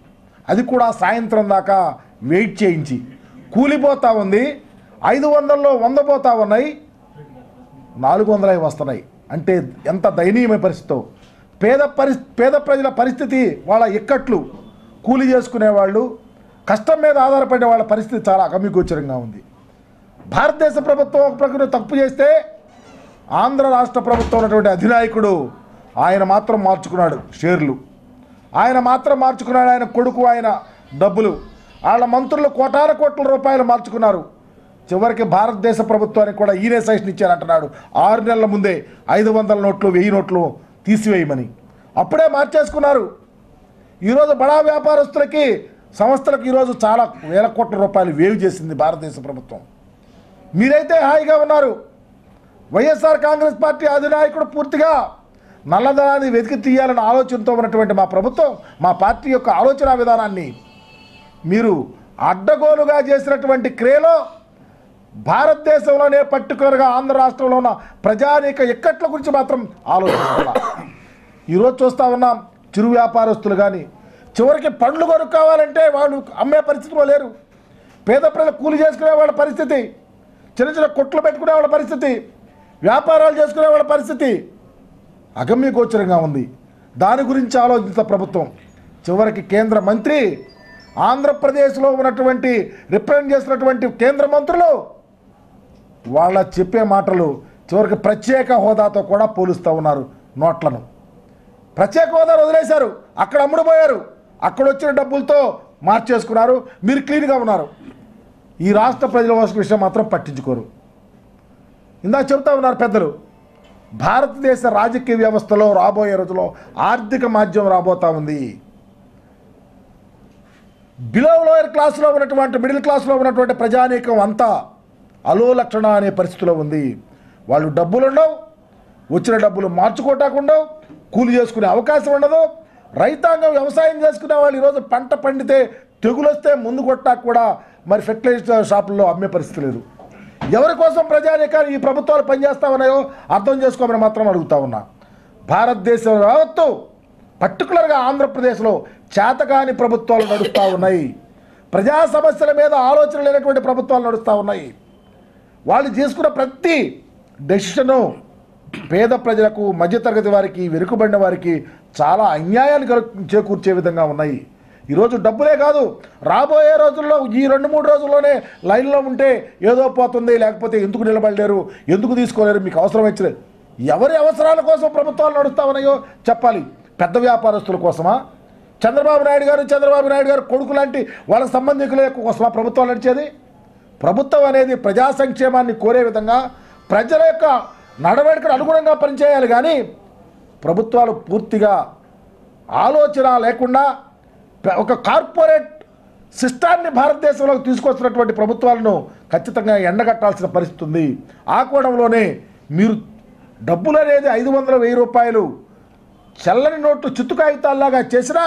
అది కూడా సాయంత్రం దాకా వెయిట్ చేయించి కూలిపోతా ఉంది ఐదు వందల్లో వంద పోతా ఉన్నాయి నాలుగు వందలై వస్తున్నాయి అంటే ఎంత దయనీయమైన పరిస్థితో పేద పరి పేద ప్రజల పరిస్థితి వాళ్ళ ఇక్కట్లు కూలి చేసుకునేవాళ్ళు కష్టం మీద ఆధారపడే వాళ్ళ పరిస్థితి చాలా అగమ్యగోచరంగా ఉంది భారతదేశ ప్రభుత్వం ఒక ప్రకృతి తప్పు చేస్తే ఆంధ్ర రాష్ట్ర ప్రభుత్వం ఉన్నటువంటి అధినాయకుడు ఆయన మాత్రం మార్చుకున్నాడు షేర్లు ఆయన మాత్రం మార్చుకున్నాడు ఆయన కొడుకు ఆయన డబ్బులు వాళ్ళ మంత్రులు కోటాన కోట్ల రూపాయలు మార్చుకున్నారు చివరికి భారతదేశ ప్రభుత్వానికి కూడా ఈయనే సజెషన్ ఇచ్చారంటున్నాడు ఆరు నెలల ముందే ఐదు వందల నోట్లు వెయ్యి నోట్లు తీసివేయమని అప్పుడే మార్చేసుకున్నారు ఈరోజు బడా వ్యాపారస్తులకి సంస్థలకు ఈరోజు చాలా వేల కోట్ల రూపాయలు వేవ్ చేసింది భారతదేశ ప్రభుత్వం మీరైతే హాయిగా ఉన్నారు వైఎస్ఆర్ కాంగ్రెస్ పార్టీ అధినాయకుడు పూర్తిగా నల్లధనాన్ని వెతికి తీయాలన్న ఆలోచనతో ఉన్నటువంటి మా ప్రభుత్వం మా పార్టీ యొక్క ఆలోచన విధానాన్ని మీరు అడ్డగోలుగా చేసినటువంటి క్రియలో భారతదేశంలోనే పర్టికులర్గా ఆంధ్ర రాష్ట్రంలో ఉన్న ప్రజానీక ఇక్కట్ల గురించి మాత్రం ఆలోచిస్తున్నా ఈరోజు చూస్తా ఉన్నాం చిరు వ్యాపారస్తులు కానీ చివరికి పండ్లు కొనుక్కోవాలంటే వాళ్ళు అమ్మే పరిస్థితిలో లేరు పేద ప్రజలు కూలి చేసుకునే వాళ్ళ పరిస్థితి చిన్న చిన్న కొట్లు పెట్టుకునే వాళ్ళ పరిస్థితి వ్యాపారాలు చేసుకునే వాళ్ళ పరిస్థితి అగమ్యగోచరంగా ఉంది దాని గురించి ఆలోచించిన ప్రభుత్వం చివరికి కేంద్ర మంత్రి ఆంధ్రప్రదేశ్లో ఉన్నటువంటి రిప్రజెంట్ చేసినటువంటి కేంద్ర మంత్రులు వాళ్ళ చెప్పే మాటలు చివరికి ప్రత్యేక హోదాతో కూడా పోలుస్తూ ఉన్నారు నోట్లను ప్రత్యేక హోదా వదిలేశారు అక్కడ అమ్ముడుపోయారు అక్కడ వచ్చిన డబ్బులతో మార్చేసుకున్నారు మీరు క్లీన్గా ఉన్నారు ఈ రాష్ట్ర ప్రజల విషయం మాత్రం పట్టించుకోరు ఇందాక చెబుతా ఉన్నారు పెద్దలు భారతదేశ రాజకీయ వ్యవస్థలో రాబోయే రోజుల్లో ఆర్థిక మాధ్యమం రాబోతా ఉంది బిలో లోయర్ క్లాస్లో ఉన్నటువంటి మిడిల్ క్లాస్లో ఉన్నటువంటి ప్రజానీకం అంతా అలోలక్షణ అనే పరిస్థితిలో ఉంది వాళ్ళు డబ్బులు ఉండవు వచ్చిన డబ్బులు మార్చుకోవటానికి ఉండవు కూలి చేసుకునే అవకాశం ఉండదు రైతాంగం వ్యవసాయం చేసుకునే వాళ్ళు ఈరోజు పంట పండితే తెగులు వస్తే ముందు కొట్టాక కూడా మరి ఫెర్టిలైజర్ షాపుల్లో అమ్మే పరిస్థితి లేదు ఎవరి కోసం ప్రజానీకాలు ఈ ప్రభుత్వాలు పనిచేస్తా ఉన్నాయో అర్థం చేసుకోమని మాత్రం అడుగుతా ఉన్నా భారతదేశం యావత్తు పర్టికులర్గా ఆంధ్రప్రదేశ్లో చేతకాని ప్రభుత్వాలు నడుస్తూ ఉన్నాయి ప్రజా సమస్యల మీద ఆలోచన లేనటువంటి ప్రభుత్వాలు నడుస్తూ ఉన్నాయి వాళ్ళు చేసుకున్న ప్రతి డెసిషను పేద ప్రజలకు మధ్యతరగతి వారికి వెనుకబడిన వారికి చాలా అన్యాయాన్ని కలు చేకూర్చే విధంగా ఉన్నాయి ఈరోజు డబ్బులే కాదు రాబోయే రోజుల్లో ఈ రెండు మూడు రోజుల్లోనే లైన్లో ఉంటే ఏదో పోతుంది లేకపోతే ఎందుకు నిలబడలేరు ఎందుకు తీసుకోలేరు మీకు అవసరం వచ్చిన ఎవరి అవసరాల కోసం ప్రభుత్వాలు నడుస్తా ఉన్నాయో చెప్పాలి పెద్ద వ్యాపారస్తుల కోసమా చంద్రబాబు నాయుడు గారు చంద్రబాబు నాయుడు గారు కొడుకు లాంటి వాళ్ళ సంబంధికుల యొక్క కోసమా ప్రభుత్వాలు నడిచేది ప్రభుత్వం అనేది ప్రజా సంక్షేమాన్ని కోరే విధంగా ప్రజల యొక్క నడవడికకు అనుగుణంగా పనిచేయాలి కానీ ప్రభుత్వాలు పూర్తిగా ఆలోచన లేకుండా ప- ఒక కార్పొరేట్ సిస్టాన్ని భారతదేశంలోకి తీసుకొస్తున్నటువంటి ప్రభుత్వాలను ఖచ్చితంగా ఎండగట్టాల్సిన పరిస్థితి ఉంది ఆ కోణంలోనే మీరు డబ్బులు అనేది ఐదు వందల వెయ్యి రూపాయలు చల్లని నోట్లు చిత్తు కాగితాల్లాగా చేసినా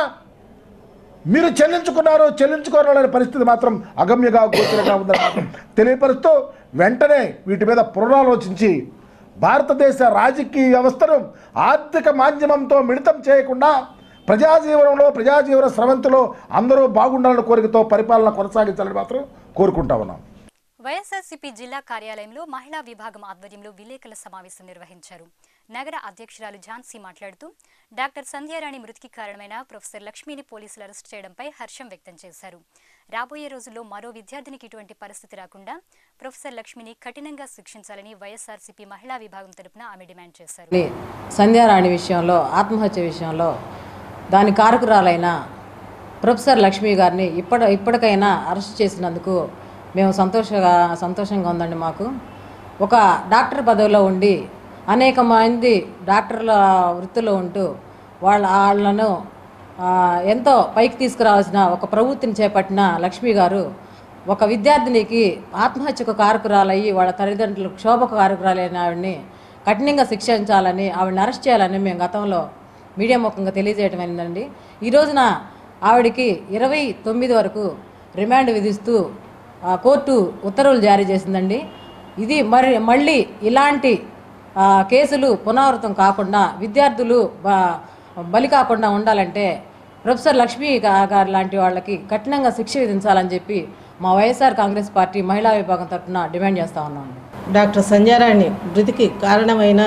మీరు చెల్లించుకున్నారు చెల్లించుకోవాలనే పరిస్థితి మాత్రం అగమ్యగా గోచరంగా ఉందని మాత్రం తెలియపరుస్తూ వెంటనే వీటి మీద పునరాలోచించి భారతదేశ రాజకీయ వ్యవస్థను ఆర్థిక మాధ్యమంతో మిళితం చేయకుండా ప్రజాజీవనంలో ప్రజాజీవన స్రవంతిలో అందరూ బాగుండాలన్న కోరికతో పరిపాలన కొనసాగించాలని మాత్రం కోరుకుంటా ఉన్నాం వైఎస్ఆర్సీపీ జిల్లా కార్యాలయంలో మహిళా విభాగం ఆధ్వర్యంలో విలేకరుల సమావేశం నిర్వహించారు నగర అధ్యక్షురాలు ఝాన్సీ మాట్లాడుతూ డాక్టర్ సంధ్యారాణి మృతికి కారణమైన ప్రొఫెసర్ లక్ష్మిని పోలీసులు అరెస్ట్ చేయడంపై హర్షం వ్యక్తం చేశారు రాబోయే రోజుల్లో మరో విద్యార్థినికి ఇటువంటి పరిస్థితి రాకుండా ప్రొఫెసర్ లక్ష్మిని కఠినంగా శిక్షించాలని వైఎస్ఆర్సీపీ మహిళా విభాగం తరపున ఆమె డిమాండ్ చేశారు మళ్ళీ సంధ్యారాణి విషయంలో ఆత్మహత్య విషయంలో దాని కారకురాలైన ప్రొఫెసర్ లక్ష్మి గారిని ఇప్పటి ఇప్పటికైనా అరెస్ట్ చేసినందుకు మేము సంతోషంగా సంతోషంగా ఉందండి మాకు ఒక డాక్టర్ పదవిలో ఉండి అనేక మంది డాక్టర్ల వృత్తిలో ఉంటూ వాళ్ళ వాళ్ళను ఆ, ఎంతో పైకి తీసుకురావాల్సిన ఒక ప్రవృత్తిని చేపట్టిన లక్ష్మి గారు ఒక విద్యార్థినికి ఆత్మహత్యకు కారకురాలయ్యి వాళ్ళ తల్లిదండ్రులకు క్షోభకు కారకురాలైన ఆవిడని కఠినంగా శిక్షించాలని ఆవిడని అరెస్ట్ చేయాలని మేము గతంలో మీడియా ముఖంగా తెలియజేయడం అయిందండి ఈ రోజున ఆవిడకి ఇరవై తొమ్మిది వరకు రిమాండ్ విధిస్తూ ఆ, కోర్టు ఉత్తర్వులు జారీ చేసిందండి ఇది మరి మళ్ళీ ఇలాంటి ఆ, కేసులు పునరావృతం కాకుండా విద్యార్థులు బ- బలి కాకుండా ఉండాలంటే ప్రొఫెసర్ లక్ష్మీ గా- గారు లాంటి వాళ్ళకి కఠినంగా శిక్ష విధించాలని చెప్పి మా వైఎస్ఆర్ కాంగ్రెస్ పార్టీ మహిళా విభాగం తరఫున డిమాండ్ చేస్తా ఉన్నాం డాక్టర్ సంజయరాణి మృతికి కారణమైన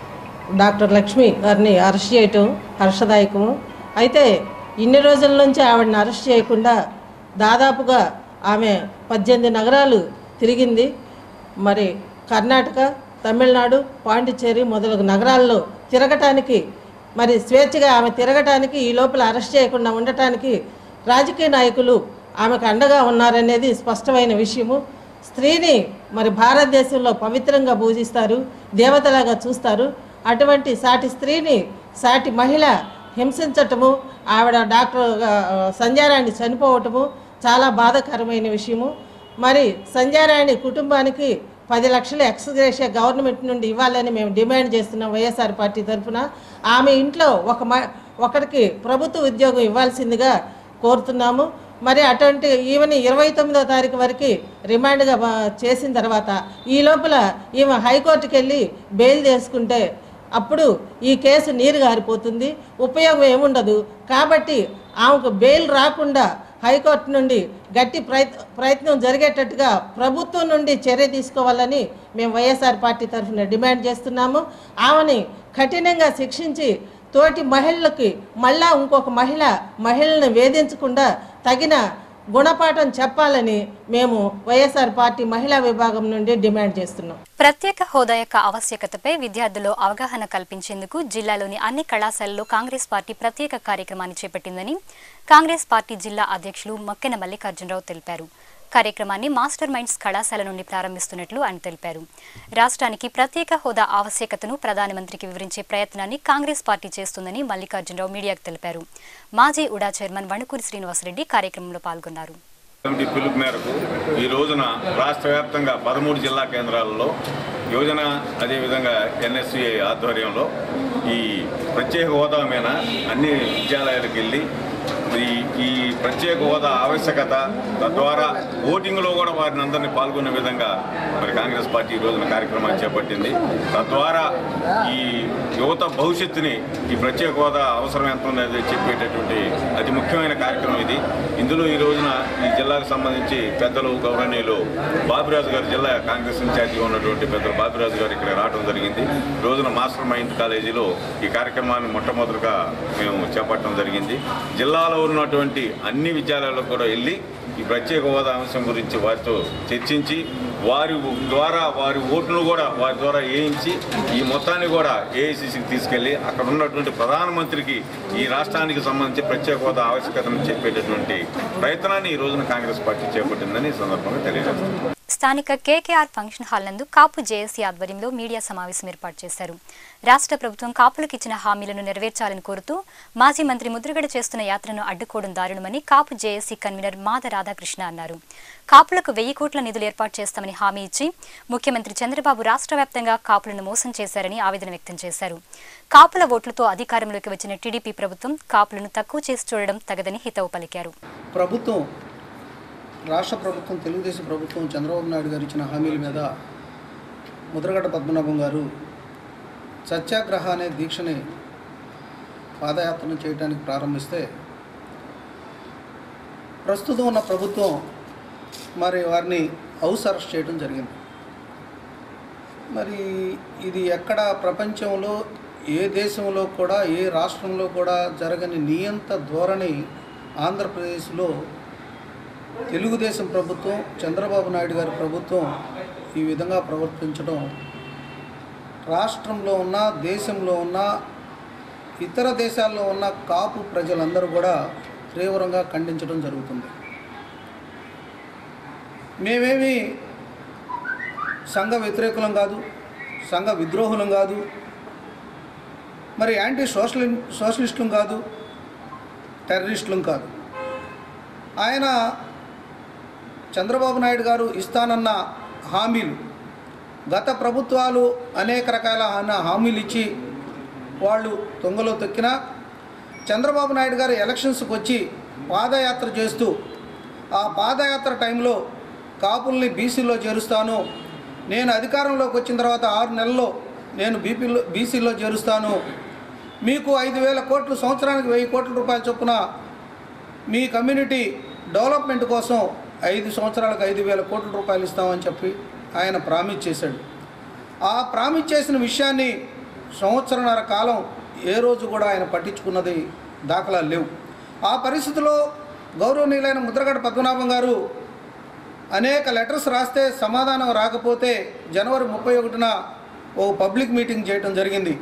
డాక్టర్ లక్ష్మి గారిని అరెస్ట్ చేయటం హర్షదాయకము అయితే ఇన్ని రోజుల నుంచి ఆవిడని అరెస్ట్ చేయకుండా దాదాపుగా ఆమె పద్దెనిమిది నగరాలు తిరిగింది మరి కర్ణాటక తమిళనాడు పాండిచ్చేరి మొదలగు నగరాల్లో తిరగటానికి మరి స్వేచ్ఛగా ఆమె తిరగటానికి ఈ లోపల అరెస్ట్ చేయకుండా ఉండటానికి రాజకీయ నాయకులు ఆమెకు అండగా ఉన్నారనేది స్పష్టమైన విషయము స్త్రీని మరి భారతదేశంలో పవిత్రంగా పూజిస్తారు దేవతలాగా చూస్తారు అటువంటి సాటి స్త్రీని సాటి మహిళ హింసించటము ఆవిడ డాక్టర్ ఆ, సంధ్యారాణి చనిపోవటము చాలా బాధాకరమైన విషయము మరి సంధ్యారాణి కుటుంబానికి పది లక్షల ఎక్స్గ్రేషియా గవర్నమెంట్ నుండి ఇవ్వాలని మేము డిమాండ్ చేస్తున్నాం వైఎస్ఆర్ పార్టీ తరఫున ఆమె ఇంట్లో ఒక మ ఒకరికి ప్రభుత్వ ఉద్యోగం ఇవ్వాల్సిందిగా కోరుతున్నాము మరి అటువంటి ఈమెని ఇరవై తొమ్మిదో తారీఖు వరకు రిమాండ్గా బ- చేసిన తర్వాత ఈ లోపల ఈమె హైకోర్టుకి వెళ్ళి బెయిల్ చేసుకుంటే అప్పుడు ఈ కేసు నీరు గారిపోతుంది ఉపయోగం ఏముండదు కాబట్టి ఆమెకు బెయిల్ రాకుండా హైకోర్టు నుండి గట్టి ప్రయత్ ప్రయత్నం జరిగేటట్టుగా ప్రభుత్వం నుండి చర్య తీసుకోవాలని మేము వైఎస్ఆర్ పార్టీ తరఫున డిమాండ్ చేస్తున్నాము ఆమెని కఠినంగా శిక్షించి తోటి మహిళలకి మళ్ళా ఇంకొక మహిళ మహిళలను వేధించకుండా తగిన గుణపాఠం చెప్పాలని మేము వైఎస్ఆర్ పార్టీ మహిళా విభాగం నుండి డిమాండ్ చేస్తున్నాం ప్రత్యేక హోదా యొక్క ఆవశ్యకతపై విద్యార్థుల్లో అవగాహన కల్పించేందుకు జిల్లాలోని అన్ని కళాశాలల్లో కాంగ్రెస్ పార్టీ ప్రత్యేక కార్యక్రమాన్ని చేపట్టిందని కాంగ్రెస్ పార్టీ జిల్లా అధ్యక్షులు మక్కెన మల్లికార్జునరావు తెలిపారు కార్యక్రమాన్ని మాస్టర్ మైండ్స్ కళాశాల నుండి ప్రారంభిస్తున్నట్లు ఆయన తెలిపారు రాష్ట్రానికి ప్రత్యేక హోదా ఆవశ్యకతను ప్రధానమంత్రికి వివరించే ప్రయత్నాన్ని కాంగ్రెస్ పార్టీ చేస్తుందని మల్లికార్జునరావు మీడియాకు తెలిపారు మాజీ ఉడా చైర్మన్ వణుకూరి శ్రీనివాసరెడ్డి కార్యక్రమంలో పాల్గొన్నారు కమిటీ పిలుపు మేరకు ఈ రోజున రాష్ట్ర వ్యాప్తంగా పదమూడు జిల్లా కేంద్రాలలో యోజన అదేవిధంగా ఎన్ఎస్సిఐ ఆధ్వర్యంలో ఈ ప్రత్యేక హోదా మీద అన్ని విద్యాలయాలకు వెళ్ళి ఈ ఈ ప్రత్యేక హోదా ఆవశ్యకత తద్వారా ఓటింగ్లో కూడా వారిని అందరినీ పాల్గొనే విధంగా మరి కాంగ్రెస్ పార్టీ ఈ రోజున కార్యక్రమాన్ని చేపట్టింది తద్వారా ఈ యువత భవిష్యత్తుని ఈ ప్రత్యేక హోదా అవసరం ఎంత ఉన్నది చెప్పేటటువంటి అతి ముఖ్యమైన కార్యక్రమం ఇది ఇందులో ఈ రోజున ఈ జిల్లాకు సంబంధించి పెద్దలు గౌరవనీయులు బాబిరాజు గారు జిల్లా కాంగ్రెస్ ఇన్ఛార్జిగా ఉన్నటువంటి పెద్దలు బాబిరాజు గారు ఇక్కడ రావడం జరిగింది ఈ రోజున మాస్టర్ మైండ్ కాలేజీలో ఈ కార్యక్రమాన్ని మొట్టమొదటిగా మేము చేపట్టడం జరిగింది జిల్లాలో ఉన్నటువంటి అన్ని విద్యాలయాలకు కూడా వెళ్ళి ఈ ప్రత్యేక హోదా అంశం గురించి వారితో చర్చించి వారి ద్వారా వారి ఓటును కూడా వారి ద్వారా వేయించి ఈ మొత్తాన్ని కూడా ఏఐసిసికి తీసుకెళ్లి అక్కడ ఉన్నటువంటి ప్రధానమంత్రికి ఈ రాష్ట్రానికి సంబంధించి ప్రత్యేక హోదా ఆవశ్యకతను చెప్పేటటువంటి ప్రయత్నాన్ని ఈ రోజున కాంగ్రెస్ పార్టీ చేపట్టిందని ఈ సందర్భంగా తెలియజేస్తుంది స్థానిక కేకేఆర్ ఫంక్షన్ హాల్ నందు కాపు జేఏసీ ఆధ్వర్యంలో మీడియా సమావేశం ఏర్పాటు చేశారు రాష్ట్ర ప్రభుత్వం కాపులకు ఇచ్చిన హామీలను నెరవేర్చాలని కోరుతూ మాజీ మంత్రి ముద్రగడ చేస్తున్న యాత్రను అడ్డుకోవడం దారుణమని కాపు జేఏసీ కన్వీనర్ మాద రాధాకృష్ణ అన్నారు కాపులకు వెయ్యి కోట్ల నిధులు ఏర్పాటు చేస్తామని హామీ ఇచ్చి ముఖ్యమంత్రి చంద్రబాబు రాష్ట్ర వ్యాప్తంగా కాపులను మోసం చేశారని ఆవేదన వ్యక్తం చేశారు కాపుల ఓట్లతో అధికారంలోకి వచ్చిన టీడీపీ ప్రభుత్వం కాపులను తక్కువ చేసి చూడడం తగదని హితవు పలికారు ప్రభుత్వం రాష్ట్ర ప్రభుత్వం తెలుగుదేశం ప్రభుత్వం చంద్రబాబు నాయుడు గారు ఇచ్చిన హామీల మీద ముద్రగడ్డ పద్మనాభం గారు సత్యాగ్రహ అనే దీక్షని పాదయాత్రను చేయడానికి ప్రారంభిస్తే ప్రస్తుతం ఉన్న ప్రభుత్వం మరి వారిని హౌస్ అరెస్ట్ చేయడం జరిగింది మరి ఇది ఎక్కడ ప్రపంచంలో ఏ దేశంలో కూడా ఏ రాష్ట్రంలో కూడా జరగని నియంత ధోరణి ఆంధ్రప్రదేశ్లో తెలుగుదేశం ప్రభుత్వం చంద్రబాబు నాయుడు గారి ప్రభుత్వం ఈ విధంగా ప్రవర్తించడం రాష్ట్రంలో ఉన్న దేశంలో ఉన్న ఇతర దేశాల్లో ఉన్న కాపు ప్రజలందరూ కూడా తీవ్రంగా ఖండించడం జరుగుతుంది మేమేమి సంఘ వ్యతిరేకులం కాదు సంఘ విద్రోహులం కాదు మరి యాంటీ సోషలి సోషలిస్టులం కాదు టెర్రరిస్టులం కాదు ఆయన చంద్రబాబు నాయుడు గారు ఇస్తానన్న హామీలు గత ప్రభుత్వాలు అనేక రకాల హాన- హామీలు ఇచ్చి వాళ్ళు తొంగలో తొక్కినా చంద్రబాబు నాయుడు గారు ఎలక్షన్స్కి వచ్చి పాదయాత్ర చేస్తూ ఆ పాదయాత్ర టైంలో కాపుల్ని బీసీలో చేరుస్తాను నేను అధికారంలోకి వచ్చిన తర్వాత ఆరు నెలల్లో నేను బీపీలో బీసీలో చేరుస్తాను మీకు ఐదు వేల కోట్లు సంవత్సరానికి వెయ్యి కోట్ల రూపాయల చొప్పున మీ కమ్యూనిటీ డెవలప్మెంట్ కోసం ఐదు సంవత్సరాలకు ఐదు వేల కోట్ల రూపాయలు ఇస్తామని చెప్పి ఆయన ప్రామిస్ చేశాడు ఆ ప్రామిస్ చేసిన విషయాన్ని సంవత్సరన్నర కాలం ఏ రోజు కూడా ఆయన పట్టించుకున్నది దాఖలాలు లేవు ఆ పరిస్థితిలో గౌరవనీయులైన ముద్రగడ పద్మనాభం గారు అనేక లెటర్స్ రాస్తే సమాధానం రాకపోతే జనవరి ముప్పై ఒకటిన ఓ పబ్లిక్ మీటింగ్ చేయడం జరిగింది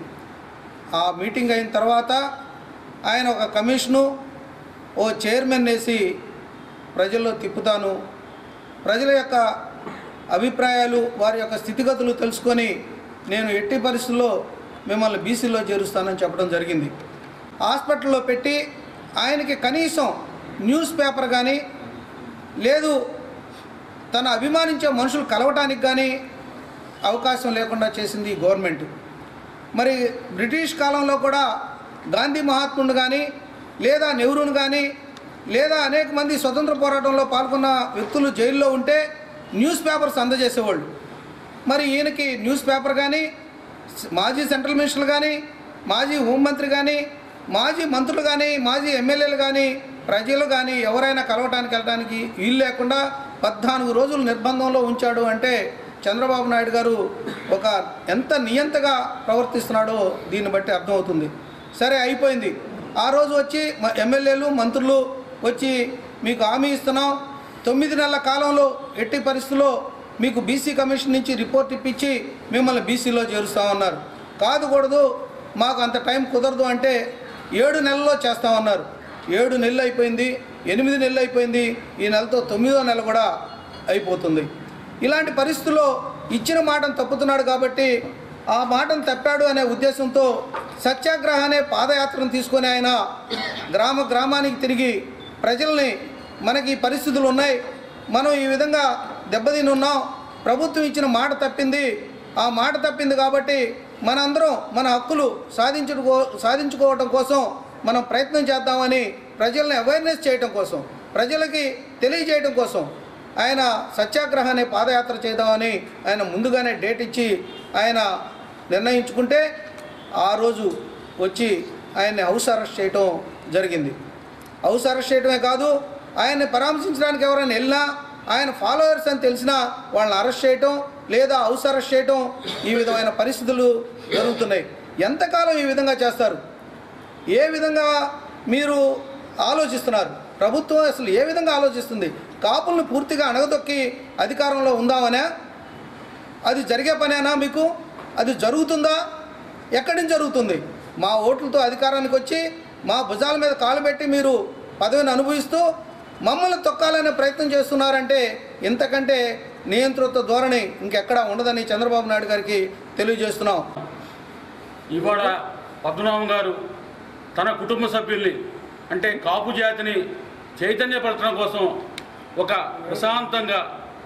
ఆ మీటింగ్ అయిన తర్వాత ఆయన ఒక కమిషను ఓ చైర్మన్ వేసి ప్రజల్లో తిప్పుతాను ప్రజల యొక్క అభిప్రాయాలు వారి యొక్క స్థితిగతులు తెలుసుకొని నేను ఎట్టి పరిస్థితుల్లో మిమ్మల్ని బీసీలో చేరుస్తానని చెప్పడం జరిగింది హాస్పిటల్లో పెట్టి ఆయనకి కనీసం న్యూస్ పేపర్ కానీ లేదు తన అభిమానించే మనుషులు కలవటానికి కానీ అవకాశం లేకుండా చేసింది ఈ గవర్నమెంట్ మరి బ్రిటిష్ కాలంలో కూడా గాంధీ మహాత్ముడు కానీ లేదా నెహ్రూను కానీ లేదా అనేక మంది స్వతంత్ర పోరాటంలో పాల్గొన్న వ్యక్తులు జైల్లో ఉంటే న్యూస్ పేపర్స్ అందజేసేవాళ్ళు మరి ఈయనకి న్యూస్ పేపర్ కానీ మాజీ సెంట్రల్ మినిస్టర్లు కానీ మాజీ హోంమంత్రి కానీ మాజీ మంత్రులు కానీ మాజీ ఎమ్మెల్యేలు కానీ ప్రజలు కానీ ఎవరైనా కలవటానికి వెళ్ళడానికి వీలు లేకుండా పద్నాలుగు రోజులు నిర్బంధంలో ఉంచాడు అంటే చంద్రబాబు నాయుడు గారు ఒక ఎంత నియంతగా ప్రవర్తిస్తున్నాడో దీన్ని బట్టి అర్థమవుతుంది సరే అయిపోయింది ఆ రోజు వచ్చి మ- ఎమ్మెల్యేలు మంత్రులు వచ్చి మీకు హామీ ఇస్తున్నాం తొమ్మిది నెలల కాలంలో ఎట్టి పరిస్థితుల్లో మీకు బీసీ కమిషన్ నుంచి రిపోర్ట్ ఇప్పించి మిమ్మల్ని బీసీలో చేరుస్తామన్నారు కాదు కూడదు మాకు అంత టైం కుదరదు అంటే ఏడు నెలల్లో చేస్తామన్నారు ఏడు నెలలు అయిపోయింది ఎనిమిది నెలలు అయిపోయింది ఈ నెలతో తొమ్మిదో నెల కూడా అయిపోతుంది ఇలాంటి పరిస్థితుల్లో ఇచ్చిన మాటను తప్పుతున్నాడు కాబట్టి ఆ మాటను తప్పాడు అనే ఉద్దేశంతో సత్యాగ్రహ అనే పాదయాత్రను తీసుకొని ఆయన గ్రామ గ్రామానికి తిరిగి ప్రజల్ని మనకి ఈ పరిస్థితులు ఉన్నాయి మనం ఈ విధంగా దెబ్బతిని ఉన్నాం ప్రభుత్వం ఇచ్చిన మాట తప్పింది ఆ మాట తప్పింది కాబట్టి మనందరం మన హక్కులు సాధించుకో సాధించుకోవటం కోసం మనం ప్రయత్నం చేద్దామని ప్రజల్ని అవేర్నెస్ చేయటం కోసం ప్రజలకి తెలియజేయటం కోసం ఆయన సత్యాగ్రహ అనే పాదయాత్ర చేద్దామని ఆయన ముందుగానే డేట్ ఇచ్చి ఆయన నిర్ణయించుకుంటే ఆ రోజు వచ్చి ఆయన్ని హౌస్ అరెస్ట్ చేయటం జరిగింది హౌస్ అరెస్ట్ చేయడమే కాదు ఆయన్ని పరామర్శించడానికి ఎవరైనా వెళ్ళినా ఆయన ఫాలోవర్స్ అని తెలిసినా వాళ్ళని అరెస్ట్ చేయటం లేదా హౌస్ అరెస్ట్ చేయటం ఈ విధమైన పరిస్థితులు జరుగుతున్నాయి ఎంతకాలం ఈ విధంగా చేస్తారు ఏ విధంగా మీరు ఆలోచిస్తున్నారు ప్రభుత్వం అసలు ఏ విధంగా ఆలోచిస్తుంది కాపులను పూర్తిగా అణగదొక్కి అధికారంలో ఉందామనే అది జరిగే పనేనా మీకు అది జరుగుతుందా ఎక్కడి నుంచి జరుగుతుంది మా ఓట్లతో అధికారానికి వచ్చి మా భుజాల మీద కాలు పెట్టి మీరు పదవిని అనుభవిస్తూ మమ్మల్ని తొక్కాలనే ప్రయత్నం చేస్తున్నారంటే ఇంతకంటే నియంతృత్వ ధోరణి ఇంకెక్కడా ఉండదని చంద్రబాబు నాయుడు గారికి తెలియజేస్తున్నాం ఇవాళ పద్మనాభం గారు తన కుటుంబ సభ్యుల్ని అంటే కాపు జాతిని చైతన్యపరచడం కోసం ఒక ప్రశాంతంగా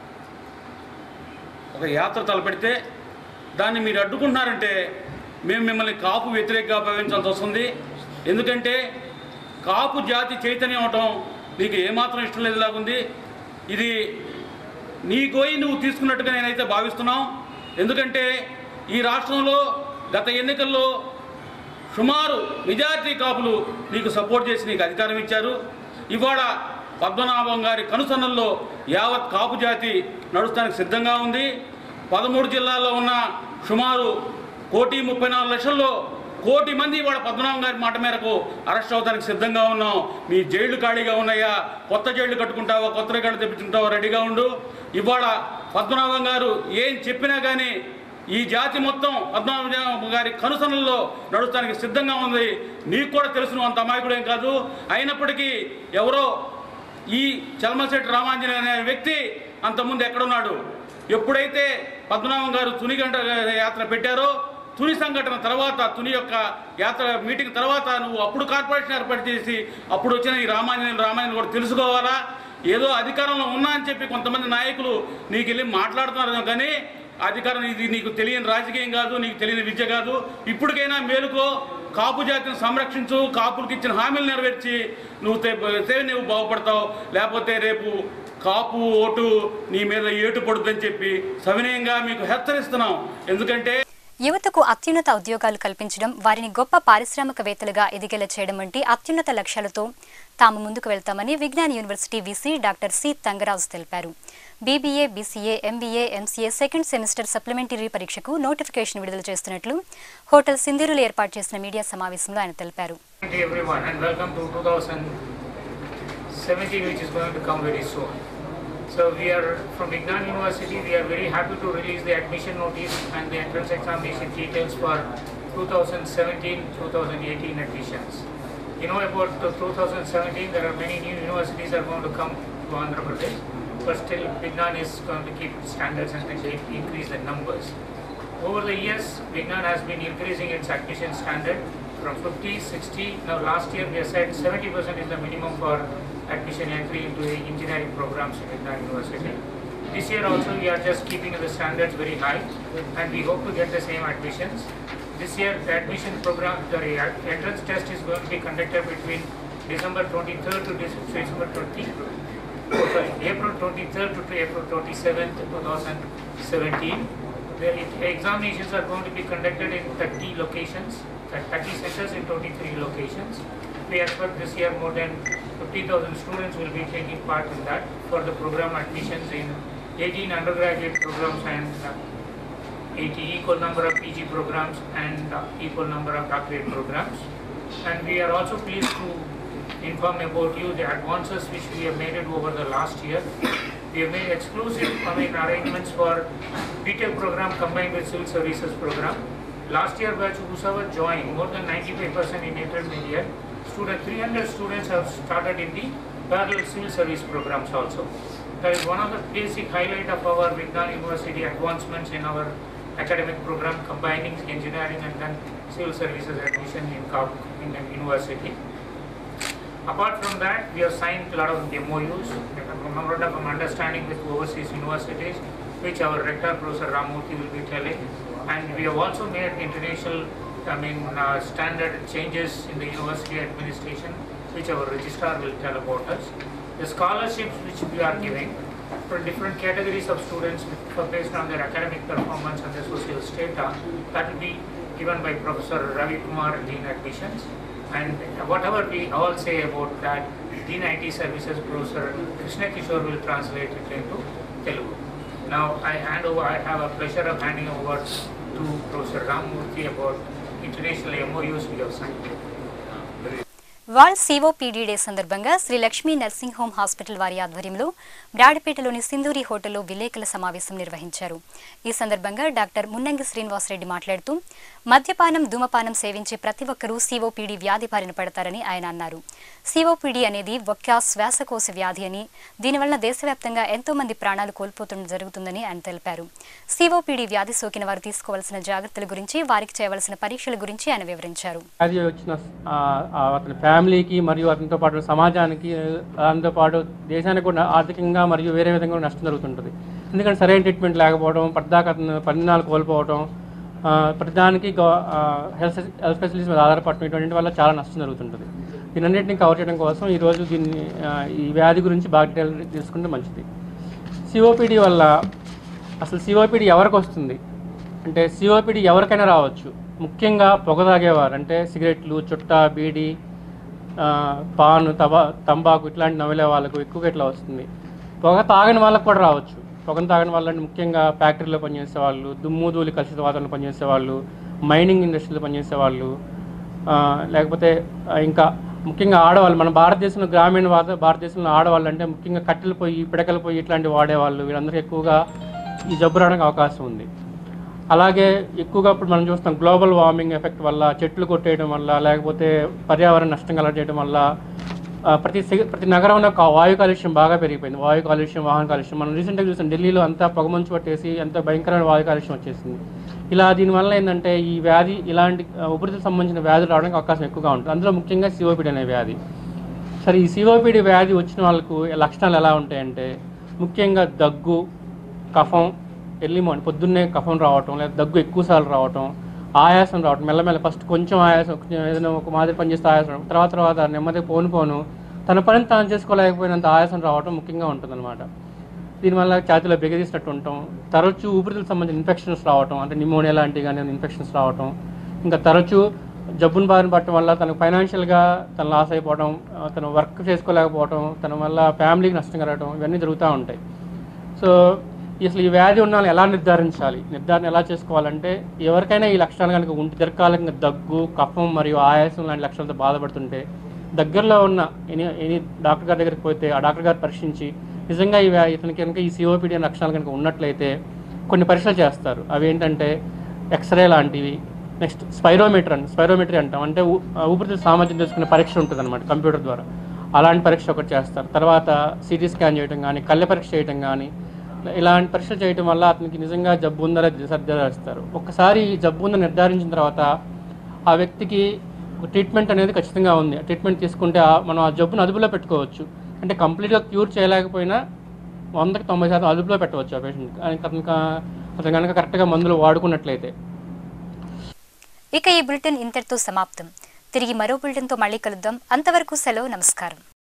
ఒక యాత్ర తలపెడితే దాన్ని మీరు అడ్డుకుంటున్నారంటే మేము మిమ్మల్ని కాపు వ్యతిరేకంగా భావించాల్సి వస్తుంది ఎందుకంటే కాపు జాతి చైతన్యం అవటం నీకు ఏమాత్రం ఇష్టం లేదులాగుంది ఇది నీ గోయి నువ్వు తీసుకున్నట్టుగా నేనైతే భావిస్తున్నాం ఎందుకంటే ఈ రాష్ట్రంలో గత ఎన్నికల్లో సుమారు మెజారిటీ కాపులు నీకు సపోర్ట్ చేసి నీకు అధికారం ఇచ్చారు ఇవాళ పద్మనాభం గారి కనుసన్నల్లో యావత్ కాపు జాతి నడుస్తానికి సిద్ధంగా ఉంది పదమూడు జిల్లాల్లో ఉన్న సుమారు కోటి ముప్పై నాలుగు లక్షల్లో కోటి మంది ఇవాళ పద్మనాభం గారి మాట మేరకు అరెస్ట్ అవడానికి సిద్ధంగా ఉన్నాం మీ జైళ్లు ఖాళీగా ఉన్నాయా కొత్త జైళ్లు కట్టుకుంటావా కొత్త రికార్డు తెప్పించుకుంటావా రెడీగా ఉండు ఇవాళ పద్మనాభం గారు ఏం చెప్పినా కానీ ఈ జాతి మొత్తం పద్మనాభం గారి కనుసనల్లో నడుస్తానికి సిద్ధంగా ఉంది నీకు కూడా తెలుసు నువ్వు అంత అమాయకుడు ఏం కాదు అయినప్పటికీ ఎవరో ఈ చలమశెట్టి రామాంజనేయ అనే వ్యక్తి అంతకుముందు ఎక్కడున్నాడు ఎప్పుడైతే పద్మనాభం గారు తుని గంట యాత్ర పెట్టారో తుని సంఘటన తర్వాత తుని యొక్క యాత్ర మీటింగ్ తర్వాత నువ్వు అప్పుడు కార్పొరేషన్ ఏర్పాటు చేసి అప్పుడు వచ్చిన ఈ రామాంజనేయులు రామాయణం కూడా తెలుసుకోవాలా ఏదో అధికారంలో ఉన్నా అని చెప్పి కొంతమంది నాయకులు నీకు వెళ్ళి మాట్లాడుతున్నారు కానీ అధికారం ఇది నీకు తెలియని రాజకీయం కాదు నీకు తెలియని విద్య కాదు ఇప్పటికైనా మేలుకో కాపు జాతిని సంరక్షించు కాపులకు ఇచ్చిన హామీలు నెరవేర్చి నువ్వు తే- తే నువ్వు బాగుపడతావు లేకపోతే రేపు కాపు ఓటు నీ మీద ఏటు పడుతుందని చెప్పి సవినయంగా మీకు హెచ్చరిస్తున్నాం ఎందుకంటే యువతకు అత్యున్నత ఉద్యోగాలు కల్పించడం వారిని గొప్ప పారిశ్రామికవేత్తలుగా ఎదిగేలా చేయడం వంటి అత్యున్నత లక్ష్యాలతో తాము ముందుకు వెళ్తామని Vignan university VC doctor C Thangaraju తెలిపారు BBA BCA MBA MCA second semester supplementary పరీక్షకు నోటిఫికేషన్ విడుదల చేస్తున్నట్లు హోటల్ సింధూరులో ఏర్పాటు చేసిన మీడియా సమావేశంలో ఆయన తెలిపారు Good evening, everyone and welcome to 2017 which is going to come very soon. So we are from Vignan University, we are very happy to release the admission notice and the entrance examination details for 2017-2018 admissions. You know about the 2017, there are many new universities are going to come to Andhra Pradesh, but still Vignan is going to keep standards and increase the numbers. Over the years, Vignan has been increasing its admission standard from 50, 60. Now, last year we have said 70% is the minimum for admission entry into the engineering programs in Vignan University. This year also we are just keeping the standards very high and we hope to get the same admissions. This year the admission program, the entrance test is going to be conducted between December 23rd to Dec- December 20, oh, sorry, April 23rd to April 27th, 2017. The examinations are going to be conducted in 30 locations, 30 centers in 23 locations. We expect this year more than 50,000 students will be taking part in that for the program admissions in 18 undergraduate programs and uh, 80 equal number of PG programs and uh, equal number of doctorate programs. And we are also pleased to inform about you the advances which we have made it over the last year. We have made exclusive, I mean, arrangements for BTEC program combined with civil services program. Last year batch whosoever joined, more than 95% in intermediate, student, 300 students have started in the parallel civil service programs also. That is one of the basic highlight of our Vignan University advancements in our academic program combining engineering and then civil services admission in, co- in the university. Apart from that, we have signed a lot of MOUs, a memorandum of understanding with overseas universities, which our rector, Professor Ramurthy, will be telling. And we have also made international, I mean, uh, standard changes in the university administration, which our registrar will tell about us. The scholarships which we are giving for different categories of students with- for based on their academic performance and their social status, that will be given by Professor Ravi Kumar, Dean Admissions. And whatever we all say about that, Dean IT Services Professor Krishna Kishore will translate it into Telugu. Now I hand over, I have a pleasure of handing over to Professor Ramurthy about international MOUs we have signed. World COPD day సందర్భంగా Shri Lakshmi nursing home hospital వారి ఆధ్వర్యంలో బ్రాడపేటలోని సింధూరి హోటల్లో విలేకరుల సమావేశం నిర్వహించారు ఈ సందర్భంగా doctor Munnangi Srinivasa Reddy మాట్లాడుతూ మద్యపానం ధూమపానం సేవించే ప్రతి ఒక్కరూ సిఓపిడి వ్యాధి బారిన పడతారని ఆయన అన్నారు సిఓపిడి అనేది ఒక్క శ్వాసకోశ వ్యాధి అని దీనివల్ల దేశవ్యాప్తంగా ఎంతో మంది ప్రాణాలు కోల్పోతుండడం జరుగుతుందని ఆయన తెలిపారు సిఓపిడి వ్యాధి సోకిన వారు తీసుకోవాల్సిన జాగ్రత్తల గురించి వారికి చేయవలసిన పరీక్షల గురించి ఆయన వివరించారు అది వచ్చిన ఆ, ఆ అతని ఫ్యామిలీకి మరియు అతనితో పాటు సమాజానికి దాంతో పాటు దేశానికి కూడా ఆర్థికంగా మరియు వేరే విధంగా కూడా నష్టం జరుగుతుంటుంది ఎందుకంటే సరైన ట్రీట్మెంట్ లేకపోవడం పద్దాక అతను పరిణామాలు కోల్పోవడం ఆ, ప్రతిదానికి గవ- ఆ, హెల్త్ హెల్త్ స్పెషలిస్ట్ మీద ఆధారపడటం ఇటువంటి వల్ల చాలా నష్టం జరుగుతుంటుంది దీనన్నింటినీ కవర్ చేయడం కోసం ఈరోజు దీన్ని ఆ, ఈ వ్యాధి గురించి బాగా డీటెయిల్ తీసుకుంటే మంచిది సిఓపిడి వల్ల అసలు సిఓపిడి ఎవరికి వస్తుంది అంటే సిఓపిడి ఎవరికైనా రావచ్చు ముఖ్యంగా పొగ తాగేవారు అంటే సిగరెట్లు చుట్ట బీడి ఆ, పాన్ తబా తంబాకు ఇట్లాంటి నవ్వలే వాళ్ళకు ఎక్కువగా ఇట్లా వస్తుంది పొగ తాగని వాళ్ళకు కూడా రావచ్చు పొగను తాగని వాళ్ళంటే ముఖ్యంగా ఫ్యాక్టరీలో పనిచేసే వాళ్ళు దుమ్ము ధూళి కలుషిత వాతావరణంలో పనిచేసే వాళ్ళు మైనింగ్ ఇండస్ట్రీలో పనిచేసే వాళ్ళు ఆ, లేకపోతే ఆ, ఇంకా ముఖ్యంగా ఆడవాళ్ళు మన భారతదేశంలో గ్రామీణ వాత భారతదేశంలో ఆడవాళ్ళు అంటే ముఖ్యంగా కట్టెలు పొయ్యి పిడకల పొయ్యి ఇట్లాంటివి వాడేవాళ్ళు వీళ్ళందరూ ఎక్కువగా ఈ జబ్బు రావడానికి అవకాశం ఉంది అలాగే ఎక్కువగా ఇప్పుడు మనం చూస్తాం గ్లోబల్ వార్మింగ్ ఎఫెక్ట్ వల్ల చెట్లు కొట్టేయడం వల్ల లేకపోతే పర్యావరణ నష్టం కలగజేయడం వల్ల ఆ, ప్రతి సిగ- ప్రతి నగరంలో కా- వాయు కాలుష్యం బాగా పెరిగిపోయింది వాయు కాలుష్యం వాహన కాలుష్యం మనం రీసెంట్గా చూసాం ఢిల్లీలో అంతా పొగమంచు పట్టేసి ఎంత భయంకరమైన వాయు కాలుష్యం వచ్చేసింది ఇలా దీనివల్ల ఏంటంటే ఈ వ్యాధి ఇలాంటి ఆ, ఊపిరితిత్తులకు సంబంధించిన వ్యాధులు రావడానికి అవకాశం ఎక్కువగా ఉంటుంది అందులో ముఖ్యంగా సిఓపిడి అనే వ్యాధి సరే ఈ సిఓపిడి వ్యాధి వచ్చిన వాళ్ళకు లక్షణాలు ఎలా ఉంటాయంటే ముఖ్యంగా దగ్గు కఫం ఎర్లీ మార్నింగ్ పొద్దున్నే కఫం రావటం లేదా దగ్గు ఎక్కువసార్లు రావటం ఆయాసం రావటం మెల్లమెల్ల ఫస్ట్ కొంచెం ఆయాసం కొంచెం ఏదైనా ఒక మాదిరి పనిచేస్తే ఆయాసం రావడం తర్వాత తర్వాత నెమ్మది పోను పోను తన పనిని తాను చేసుకోలేకపోయినంత ఆయాసం రావటం ముఖ్యంగా ఉంటుందన్నమాట దీనివల్ల ఛాతీలో బిగదీసినట్టు ఉంటాం తరచూ ఊపిరితిత్తులకు సంబంధించిన ఇన్ఫెక్షన్స్ రావటం అంటే నిమోనియా లాంటివి కానీ ఇన్ఫెక్షన్స్ రావటం ఇంకా తరచూ జబ్బును బారిన పడటం వల్ల తనకు ఫైనాన్షియల్గా తను లాస్ అయిపోవడం ఆ, తను వర్క్ చేసుకోలేకపోవడం తన వల్ల ఫ్యామిలీకి నష్టం కలగడం ఇవన్నీ జరుగుతూ ఉంటాయి సో అసలు ఈ వ్యాధి ఉన్న వాళ్ళని ఎలా నిర్ధారించాలి నిర్ధారణ ఎలా చేసుకోవాలంటే ఎవరికైనా ఈ లక్షణాలు కనుక ఉంటే దీర్ఘకాలికంగా దగ్గు కఫం మరియు ఆయాసం లాంటి లక్షణాలతో బాధపడుతుంటే దగ్గరలో ఉన్న ఎనీ ఎనీ డాక్టర్ గారి దగ్గరికి పోతే ఆ డాక్టర్ గారు పరీక్షించి నిజంగా ఈ వ్యా- ఇతనికి కనుక ఈ సిఓపిడి అనే లక్షణాలు కనుక ఉన్నట్లయితే కొన్ని పరీక్షలు చేస్తారు అవి ఏంటంటే ఎక్స్రే లాంటివి నెక్స్ట్ స్పైరోమీటర్ అని స్పైరోమీటరీ అంటాం అంటే ఊ- ఆ ఊపిరితిత్తుల సామర్థ్యం తెలుసుకునే పరీక్ష ఉంటుంది అనమాట కంప్యూటర్ ద్వారా అలాంటి పరీక్ష ఒకటి చేస్తారు తర్వాత సిటీ స్కాన్ చేయడం కానీ కళ్ళ పరీక్ష చేయడం కానీ ఇలాంటి పరీక్షలు చేయడం వల్ల అతనికి నిజంగా జబ్బు ఉందా నిర్ధారిస్తారు ఒక్కసారి ఈ జబ్బు ఉందని నిర్ధారించిన తర్వాత ఆ వ్యక్తికి ఒక ట్రీట్మెంట్ అనేది ఖచ్చితంగా ఉంది ఆ ట్రీట్మెంట్ తీసుకుంటే ఆ- మనం ఆ జబ్బును అదుపులో పెట్టుకోవచ్చు అంటే కంప్లీట్గా క్యూర్ చేయలేకపోయినా వందకి తొంభై శాతం అదుపులో పెట్టవచ్చు ఆ పేషెంట్ అతను కా- అతను కనుక కరెక్ట్గా మందులు వాడుకున్నట్లయితే ఇక ఈ బులెటిన్ ఇంతటితో సమాప్తం తిరిగి మరో బులెటిన్తో మళ్ళీ కలుద్దాం అంతవరకు సెలవు నమస్కారం